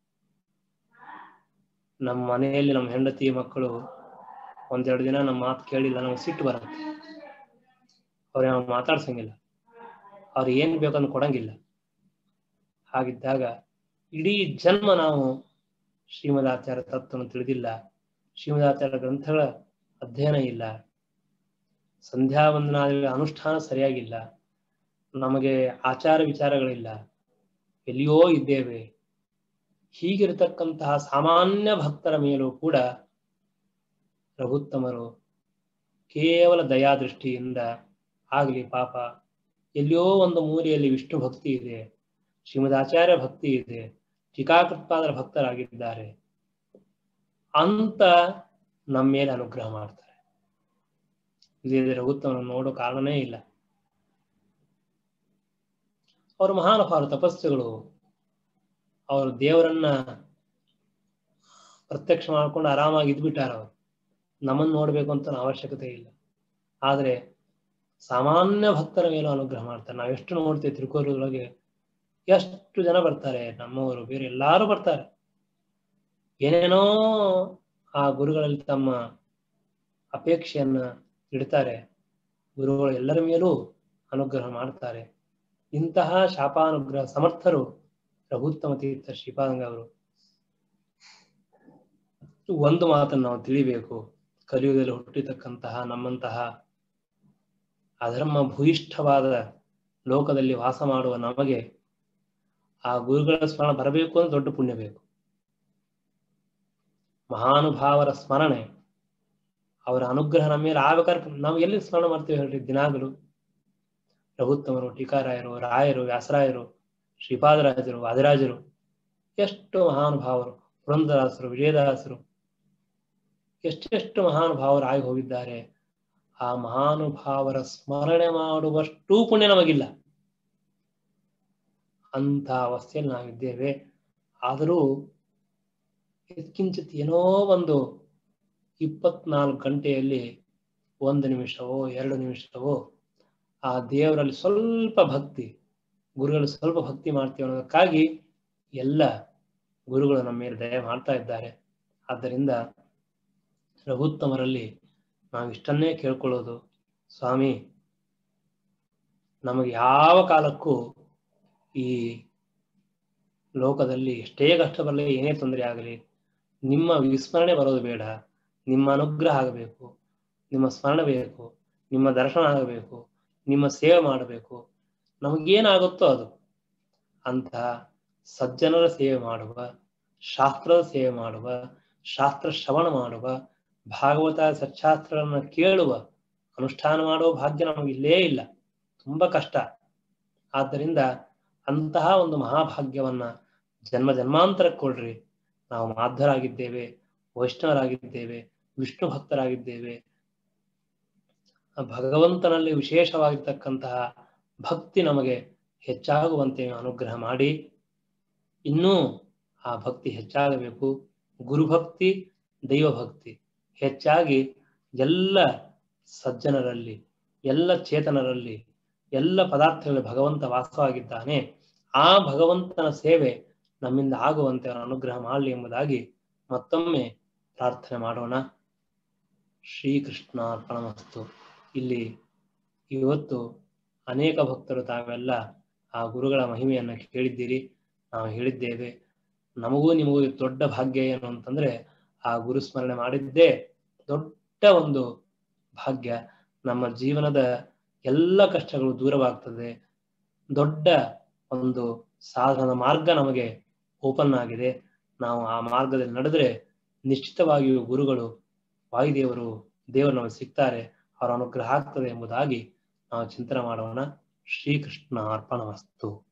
ನಮ್ಮ ಮನೆಯಲ್ಲಿ ನಮ್ಮ ಹೆಂಡತಿ ಮಕ್ಕಳು ಒಂದೆರಡು ದಿನ ನಮ್ಮ ಮಾತು ಕೇಳಿಲ್ಲ ನಮ್ಗೆ ಸಿಟ್ಟು ಬರುತ್ತೆ ಅವ್ರು ನಾವು ಮಾತಾಡ್ಸಂಗಿಲ್ಲ ಅವ್ರು ಏನ್ ಬೇಕಂದ್ ಕೊಡಂಗಿಲ್ಲ ಹಾಗಿದ್ದಾಗ ಇಡೀ ಜನ್ಮ ನಾವು ಶ್ರೀಮದಾಚಾರ್ಯ ತತ್ವವನ್ನು ತಿಳಿದಿಲ್ಲ ಶ್ರೀಮದಾಚಾರ್ಯ ಗ್ರಂಥಗಳ ಅಧ್ಯಯನ ಇಲ್ಲ ಸಂಧ್ಯಾ ವಂದನಾದಿಗಳ ಅನುಷ್ಠಾನ ಸರಿಯಾಗಿಲ್ಲ ನಮಗೆ ಆಚಾರ ವಿಚಾರಗಳಿಲ್ಲ ಎಲ್ಲಿಯೋ ಇದ್ದೇವೆ ಹೀಗಿರತಕ್ಕಂತಹ ಸಾಮಾನ್ಯ ಭಕ್ತರ ಮೇಲೂ ಕೂಡ ರಘುತ್ತಮರು ಕೇವಲ ದಯಾದೃಷ್ಟಿಯಿಂದ ಆಗಲಿ ಪಾಪ ಎಲ್ಲಿಯೋ ಒಂದು ಮೂಲೆಯಲ್ಲಿ ವಿಷ್ಣು ಭಕ್ತಿ ಇದೆ ಶ್ರೀಮದಾಚಾರ್ಯ ಭಕ್ತಿ ಇದೆ ಟೀಕಾಕೃತ್ಪಾದರ ಭಕ್ತರಾಗಿದ್ದಾರೆ ಅಂತ ನಮ್ಮ ಮೇಲೆ ಅನುಗ್ರಹ ಮಾಡ್ತಾರೆ ಇದೇ ರಘುತ್ತಮನ ನೋಡೋ ಕಾರಣನೇ ಇಲ್ಲ ಅವರು ಮಹಾನುಭಾವರು ತಪಸ್ಸುಗಳು ಅವರು ದೇವರನ್ನ ಪ್ರತ್ಯಕ್ಷ ಮಾಡ್ಕೊಂಡು ಆರಾಮಾಗಿ ಇದ್ಬಿಟ್ಟಾರ ಅವರು ನಮ್ಮನ್ನು ನೋಡ್ಬೇಕು ಅಂತ ಅವಶ್ಯಕತೆ ಇಲ್ಲ ಆದ್ರೆ ಸಾಮಾನ್ಯ ಭಕ್ತರ ಮೇಲೂ ಅನುಗ್ರಹ ಮಾಡ್ತಾರೆ ನಾವು ಎಷ್ಟು ನೋಡ್ತೇವೆ ತಿರುಕೋರೊಳಗೆ ಎಷ್ಟು ಜನ ಬರ್ತಾರೆ ನಮ್ಮವರು ಬೇರೆ ಎಲ್ಲಾರು ಬರ್ತಾರೆ ಏನೇನೋ ಆ ಗುರುಗಳಲ್ಲಿ ತಮ್ಮ ಅಪೇಕ್ಷೆಯನ್ನ ಇಡ್ತಾರೆ ಗುರುಗಳು ಎಲ್ಲರ ಮೇಲೂ ಅನುಗ್ರಹ ಮಾಡ್ತಾರೆ ಇಂತಹ ಶಾಪಾನುಗ್ರಹ ಸಮರ್ಥರು ರಘುತ್ತಮ ತೀರ್ಥ ಶ್ರೀಪಾದಂಗ ಅವರು ಒಂದು ಮಾತನ್ನು ನಾವು ತಿಳಿಬೇಕು ಕಲಿಯುಗದಲ್ಲಿ ಹುಟ್ಟಿತಕ್ಕಂತಹ ನಮ್ಮಂತಹ ಅಧರ್ಮ ಭೂಯಿಷ್ಠವಾದ ಲೋಕದಲ್ಲಿ ವಾಸ ಮಾಡುವ ನಮಗೆ ಆ ಗುರುಗಳ ಸ್ಮರಣ ಬರಬೇಕು ಅಂದ್ರೆ ದೊಡ್ಡ ಪುಣ್ಯ ಬೇಕು ಮಹಾನುಭಾವರ ಸ್ಮರಣೆ ಅವರ ಅನುಗ್ರಹ ನಮ್ಮ ಮೇಲೆ ಆಗ್ಬೇಕಾದ್ರೆ ನಾವು ಎಲ್ಲಿ ಸ್ಮರಣ ಮಾಡ್ತೇವೆ ಹೇಳ್ರಿ ದಿನಾಗಲು ರಘುತ್ತಮರು ಟೀಕಾರಾಯರು ರಾಯರು ವ್ಯಾಸರಾಯರು ಶ್ರೀಪಾದರಾಜರು ವಾದಿರಾಜರು ಎಷ್ಟು ಮಹಾನುಭಾವರು ಪುರಂದರಾಸರು ವಿಜಯದಾಸರು ಎಷ್ಟೆಷ್ಟು ಮಹಾನುಭಾವರು ಆಗಿ ಹೋಗಿದ್ದಾರೆ ಆ ಮಹಾನುಭಾವರ ಸ್ಮರಣೆ ಮಾಡುವಷ್ಟೂ ಪುಣ್ಯ ನಮಗಿಲ್ಲ ಅಂತ ಅವಸ್ಥೆಯಲ್ಲಿ ನಾವಿದ್ದೇವೆ ಆದರೂ ಕಿಂಚಿತ್ ಏನೋ ಒಂದು ಇಪ್ಪತ್ನಾಲ್ಕು ಗಂಟೆಯಲ್ಲಿ ಒಂದು ನಿಮಿಷವೋ ಎರಡು ನಿಮಿಷವೋ ಆ ದೇವರಲ್ಲಿ ಸ್ವಲ್ಪ ಭಕ್ತಿ ಗುರುಗಳು ಸ್ವಲ್ಪ ಭಕ್ತಿ ಮಾಡ್ತೀವಿ ಅನ್ನೋದಕ್ಕಾಗಿ ಎಲ್ಲ ಗುರುಗಳು ನಮ್ಮ ಮೇಲೆ ದಯ ಮಾಡ್ತಾ ಇದ್ದಾರೆ ಆದ್ದರಿಂದ ರಘುತ್ತಮರಲ್ಲಿ ನಾವು ಇಷ್ಟನ್ನೇ ಕೇಳ್ಕೊಳ್ಳೋದು ಸ್ವಾಮಿ ನಮಗೆ ಯಾವ ಕಾಲಕ್ಕೂ ಈ ಲೋಕದಲ್ಲಿ ಎಷ್ಟೇ ಕಷ್ಟ ಬರಲಿ ಏನೇ ತೊಂದರೆ ಆಗಲಿ ನಿಮ್ಮ ವಿಸ್ಮರಣೆ ಬರೋದು ಬೇಡ ನಿಮ್ಮ ಅನುಗ್ರಹ ಆಗಬೇಕು ನಿಮ್ಮ ಸ್ಮರಣೆ ಬೇಕು ನಿಮ್ಮ ದರ್ಶನ ಆಗಬೇಕು ನಿಮ್ಮ ಸೇವೆ ಮಾಡಬೇಕು ನಮಗೇನಾಗುತ್ತೋ ಅದು ಅಂತ ಸಜ್ಜನರ ಸೇವೆ ಮಾಡುವ ಶಾಸ್ತ್ರದ ಸೇವೆ ಮಾಡುವ ಶಾಸ್ತ್ರ ಶ್ರವಣ ಮಾಡುವ ಭಾಗವತ ಸಚ್ಚಾಸ್ತ್ರಗಳನ್ನ ಕೇಳುವ ಅನುಷ್ಠಾನ ಮಾಡುವ ಭಾಗ್ಯ ನಮಗಿಲ್ಲೇ ಇಲ್ಲ ತುಂಬಾ ಕಷ್ಟ ಆದ್ದರಿಂದ ಅಂತಹ ಒಂದು ಮಹಾಭಾಗ್ಯವನ್ನ ಜನ್ಮ ಜನ್ಮಾಂತರಕ್ಕೆ ಕೊಡ್ರಿ ನಾವು ಮಾಧ್ಯರಾಗಿದ್ದೇವೆ ವೈಷ್ಣವರಾಗಿದ್ದೇವೆ ವಿಷ್ಣು ಭಕ್ತರಾಗಿದ್ದೇವೆ ಭಗವಂತನಲ್ಲಿ ವಿಶೇಷವಾಗಿರ್ತಕ್ಕಂತಹ ಭಕ್ತಿ ನಮಗೆ ಹೆಚ್ಚಾಗುವಂತೆ ಅನುಗ್ರಹ ಮಾಡಿ ಇನ್ನೂ ಆ ಭಕ್ತಿ ಹೆಚ್ಚಾಗಬೇಕು ಗುರುಭಕ್ತಿ ದೈವಭಕ್ತಿ ಹೆಚ್ಚಾಗಿ ಎಲ್ಲ ಸಜ್ಜನರಲ್ಲಿ ಎಲ್ಲ ಚೇತನರಲ್ಲಿ ಎಲ್ಲ ಪದಾರ್ಥಗಳಲ್ಲಿ ಭಗವಂತ ವಾಸವಾಗಿದ್ದಾನೆ ಆ ಭಗವಂತನ ಸೇವೆ ನಮ್ಮಿಂದ ಆಗುವಂತೆ ಅವರ ಅನುಗ್ರಹ ಮಾಡಲಿ ಎಂಬುದಾಗಿ ಮತ್ತೊಮ್ಮೆ ಪ್ರಾರ್ಥನೆ ಮಾಡೋಣ ಶ್ರೀಕೃಷ್ಣ ಅರ್ಪಣಮಸ್ತು ಇಲ್ಲಿ ಇವತ್ತು ಅನೇಕ ಭಕ್ತರು ತಾವೆಲ್ಲ ಆ ಗುರುಗಳ ಮಹಿಮೆಯನ್ನು ಕೇಳಿದ್ದೀರಿ ನಾವು ಹೇಳಿದ್ದೇವೆ ನಮಗೂ ನಿಮಗೂ ದೊಡ್ಡ ಭಾಗ್ಯ ಏನು ಅಂತಂದ್ರೆ ಆ ಗುರು ಸ್ಮರಣೆ ಮಾಡಿದ್ದೇ ದೊಡ್ಡ ಒಂದು ಭಾಗ್ಯ ನಮ್ಮ ಜೀವನದ ಎಲ್ಲ ಕಷ್ಟಗಳು ದೂರವಾಗ್ತದೆ ದೊಡ್ಡ ಒಂದು ಸಾಧನದ ಮಾರ್ಗ ನಮಗೆ ಓಪನ್ ಆಗಿದೆ ನಾವು ಆ ಮಾರ್ಗದಲ್ಲಿ ನಡೆದ್ರೆ ನಿಶ್ಚಿತವಾಗಿಯೂ ಗುರುಗಳು ವಾಯುದೇವರು ದೇವರು ನಮಗೆ ಸಿಗ್ತಾರೆ ಅವರ ಅನುಗ್ರಹ ಆಗ್ತದೆ ಎಂಬುದಾಗಿ ನಾವು ಚಿಂತನೆ ಮಾಡೋಣ ಶ್ರೀಕೃಷ್ಣ ಅರ್ಪಣವಸ್ತು